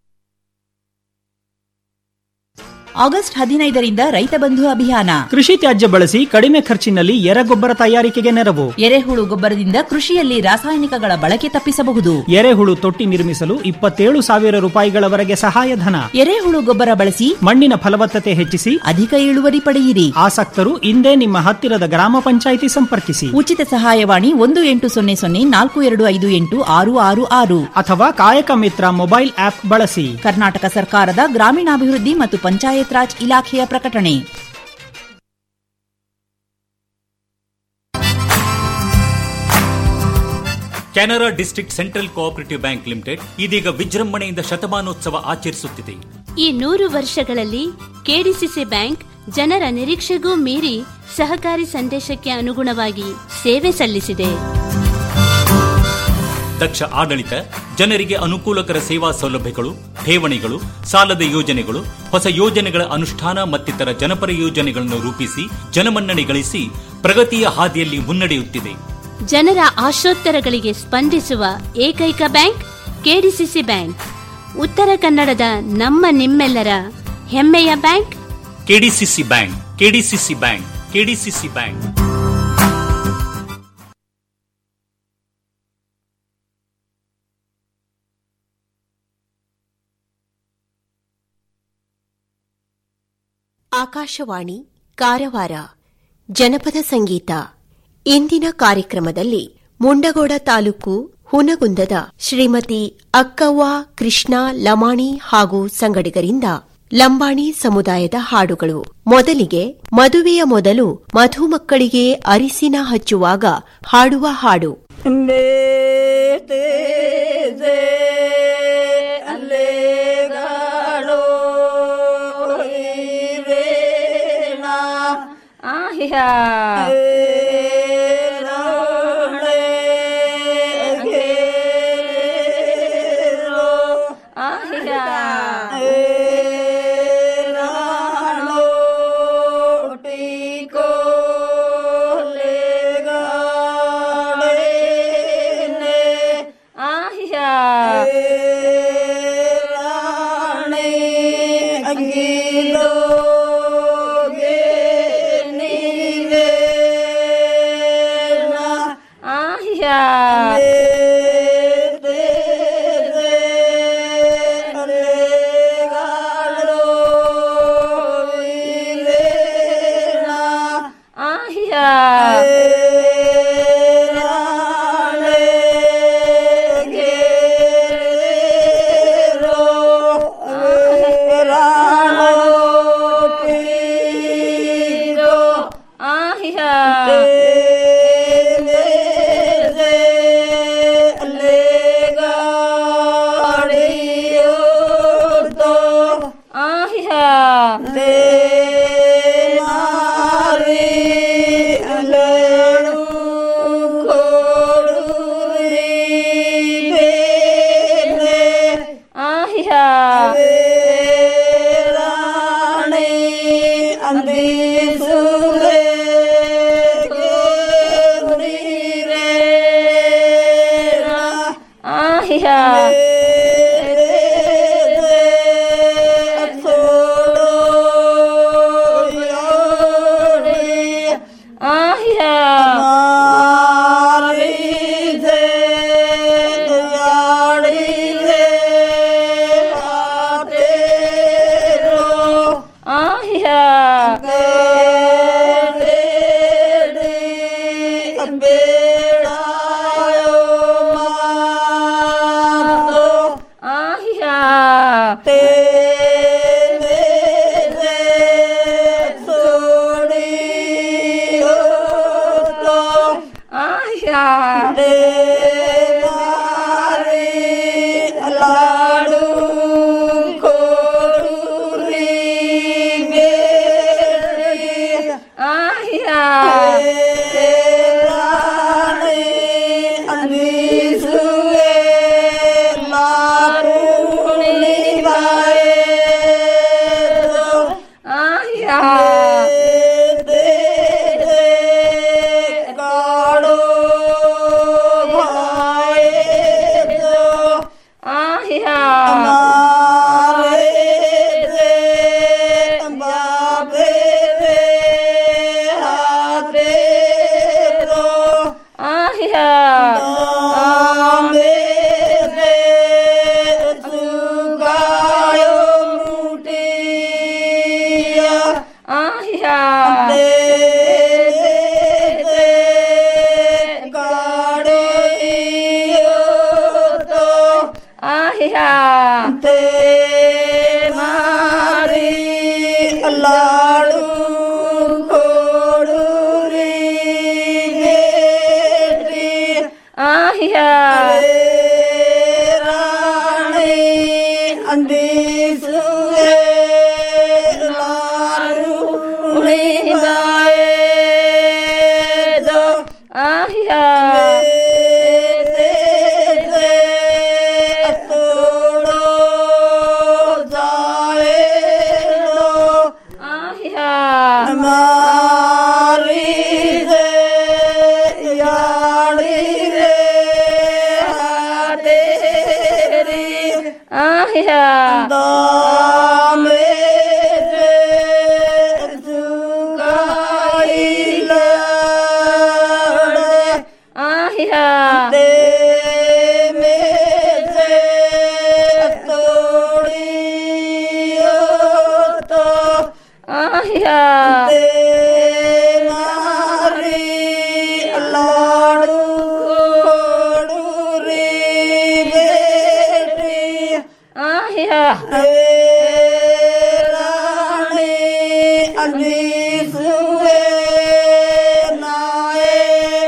ಆಗಸ್ಟ್ ಹದಿನೈದರಿಂದ ರೈತ ಬಂಧು ಅಭಿಯಾನ ಕೃಷಿ ತ್ಯಾಜ್ಯ ಬಳಸಿ ಕಡಿಮೆ ಖರ್ಚಿನಲ್ಲಿ ಎರೆಗೊಬ್ಬರ ತಯಾರಿಕೆಗೆ ನೆರವು ಎರೆಹುಳು ಗೊಬ್ಬರದಿಂದ ಕೃಷಿಯಲ್ಲಿ ರಾಸಾಯನಿಕಗಳ ಬಳಕೆ ತಪ್ಪಿಸಬಹುದು ಎರೆಹುಳು ತೊಟ್ಟಿ ನಿರ್ಮಿಸಲು ಇಪ್ಪತ್ತೇಳು ಸಾವಿರ ರೂಪಾಯಿಗಳವರೆಗೆ ಸಹಾಯಧನ ಎರೆಹುಳು ಗೊಬ್ಬರ ಬಳಸಿ ಮಣ್ಣಿನ ಫಲವತ್ತತೆ ಹೆಚ್ಚಿಸಿ ಅಧಿಕ ಇಳುವರಿ ಪಡೆಯಿರಿ ಆಸಕ್ತರು ಇಂದೇ ನಿಮ್ಮ ಹತ್ತಿರದ ಗ್ರಾಮ ಪಂಚಾಯಿತಿ ಸಂಪರ್ಕಿಸಿ ಉಚಿತ ಸಹಾಯವಾಣಿ ಒಂದು ಎಂಟು ಸೊನ್ನೆ ಸೊನ್ನೆ ನಾಲ್ಕು ಎರಡು ಐದು ಎಂಟು ಆರು ಆರು ಆರು ಅಥವಾ ಕಾಯಕ ಮಿತ್ರ ಮೊಬೈಲ್ ಆಪ್ ಬಳಸಿ ಕರ್ನಾಟಕ ಸರ್ಕಾರದ ಗ್ರಾಮೀಣಾಭಿವೃದ್ಧಿ ಮತ್ತು ಪಂಚಾಯತ್ ರಾಜ್ ಇಲಾಖೆಯ ಪ್ರಕಟಣೆ Canara district central cooperative bank limited ಇದೀಗ ವಿಜೃಂಭಣೆಯಿಂದ ಶತಮಾನೋತ್ಸವ ಆಚರಿಸುತ್ತಿದೆ ಈ ನೂರು ವರ್ಷಗಳಲ್ಲಿ ಕೆಡಿಸಿಸಿ ಬ್ಯಾಂಕ್ ಜನರ ನಿರೀಕ್ಷೆಗೂ ಮೀರಿ ಸಹಕಾರಿ ಸಂದೇಶಕ್ಕೆ ಅನುಗುಣವಾಗಿ ಸೇವೆ ಸಲ್ಲಿಸಿದೆ ದಕ್ಷ ಆಡಳಿತ ಜನರಿಗೆ ಅನುಕೂಲಕರ ಸೇವಾ ಸೌಲಭ್ಯಗಳು ಠೇವಣಿಗಳು ಸಾಲದ ಯೋಜನೆಗಳು ಹೊಸ ಯೋಜನೆಗಳ ಅನುಷ್ಠಾನ ಮತ್ತಿತರ ಜನಪರ ಯೋಜನೆಗಳನ್ನು ರೂಪಿಸಿ ಜನಮನ್ನಣೆ ಗಳಿಸಿ ಪ್ರಗತಿಯ ಹಾದಿಯಲ್ಲಿ ಮುನ್ನಡೆಯುತ್ತಿದೆ ಜನರ ಆಶೋತ್ತರಗಳಿಗೆ ಸ್ಪಂದಿಸುವ ಏಕೈಕ ಬ್ಯಾಂಕ್ ಕೆಡಿಸಿಸಿ ಬ್ಯಾಂಕ್ ಉತ್ತರ ಕನ್ನಡದ ನಮ್ಮ ನಿಮ್ಮೆಲ್ಲರ ಹೆಮ್ಮೆಯ bank KDCC bank KDCC bank KDCC bank Akashvani Karwar ಜನಪದ ಸಂಗೀತ ಇಂದಿನ ಕಾರ್ಯಕ್ರಮದಲ್ಲಿ ಮುಂಡಗೋಡ ತಾಲೂಕು ಹುನಗುಂದದ ಶ್ರೀಮತಿ ಅಕ್ಕವ್ವ ಕೃಷ್ಣ ಲಮಾಣಿ ಹಾಗೂ ಸಂಗಡಿಗರಿಂದ ಲಂಬಾಣಿ ಸಮುದಾಯದ ಹಾಡುಗಳು ಮೊದಲಿಗೆ ಮದುವೆಯ ಮೊದಲು ಮಧುಮಕ್ಕಳಿಗೆ ಅರಿಸಿನ ಹಚ್ಚುವಾಗ ಹಾಡುವ ಹಾಡು लाडू खोडूरी बेरी आया सुए लाडूनी बाए आया दे दे काड़ो भाए दो आया हमारे दे बाबे रे हाथे दो आया दामे रे चुकायो मुटिया आया दे दे गाड़ियो तो आया ते मारी लाडू खोडूरी बेटी आया राणी अंधी सुए लाडू बाए दो आया तोड़ो जाए लो आया हमारी रे याड़ी रे तेरी आया दामे रे चुकाई लड़े आया दे मेरे तोड़ियो तो आया दे मारी लाडू खोडूरी बेटी आया राणी अंधी सुए नाए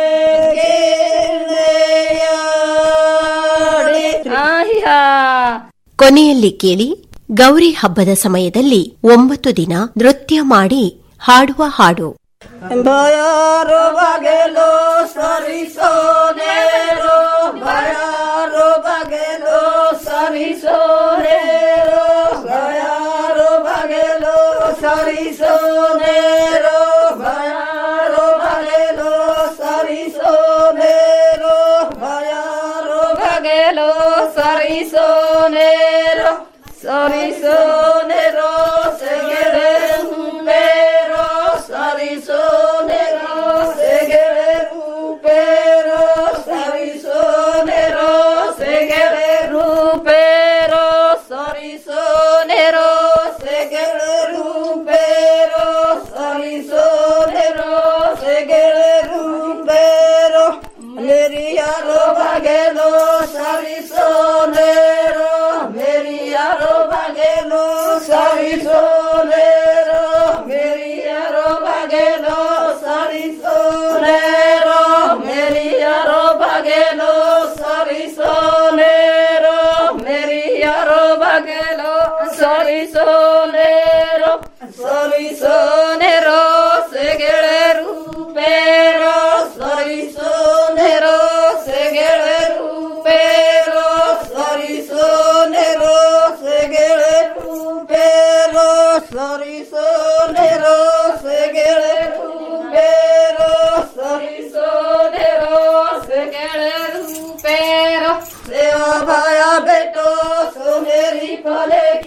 आया ಕೊನೆಯಲ್ಲಿ ಕೇಳಿ ಗೌರಿ ಹಬ್ಬದ ಸಮಯದಲ್ಲಿ ಒಂಬತ್ತು ದಿನ ನೃತ್ಯ ಮಾಡಿ ಹಾಡುವ ಹಾಡು ಭಯಾರೋ ಬಗೆಲೋ ಸರಿಸೋನೇರೋ ಭಯಾರೋ ಬಗೆಲೋ ಸರಿಸೋನೇರೋ ಭಯಾರೋ ಬಗೆಲೋ ಸರಿಸೋನೇರೋ ಭಯಾರೋ ಬಗೆಲೋ ಸರಿಸೋನೇರೋ ಭಯಾರೋ ಬಗೆಲೋ ಸರಿಸೋನೇರೋ ಸರಿಸೋನೇರೋ ಸೆಗೆರೆ ಹುಂಬೇರೋ ಸರಿಸೋನೇರೋ ಸೆಗೆರೆ ರೂಪೇರೋ ಸರಿಸೋನೇರೋ ಸೆಗೆರೆ ರೂಪೇರೋ ಸರಿಸೋನೇರೋ ಸೆಗೆರೆ ರೂಪೇರೋ ಸರಿಸೋನೇರೋ ಸೆಗೆರೆ ರೂಪೇರೋ ಮೇರಿ ಯಾರೋ ಬಗೆಲೋ ಸರಿಸೋನೇರೋ ಮೇರಿ ಯಾರೋ ಬಗೆಲೋ ಸರಿಸೋನೇರೋ ಮೇರಿ ಯಾರೋ ಬಗೆಲೋ ಸರಿಸೋನೇರೋ ಮೇರಿ ಯಾರೋ ಬಗೆಲೋ ಸರಿಸೋನೇರೋ ಮೇರಿ ಯಾರೋ ಬಗೆಲೋ ಸರಿಸೋನೇರೋ ಸರಿಸೋನೇರೋ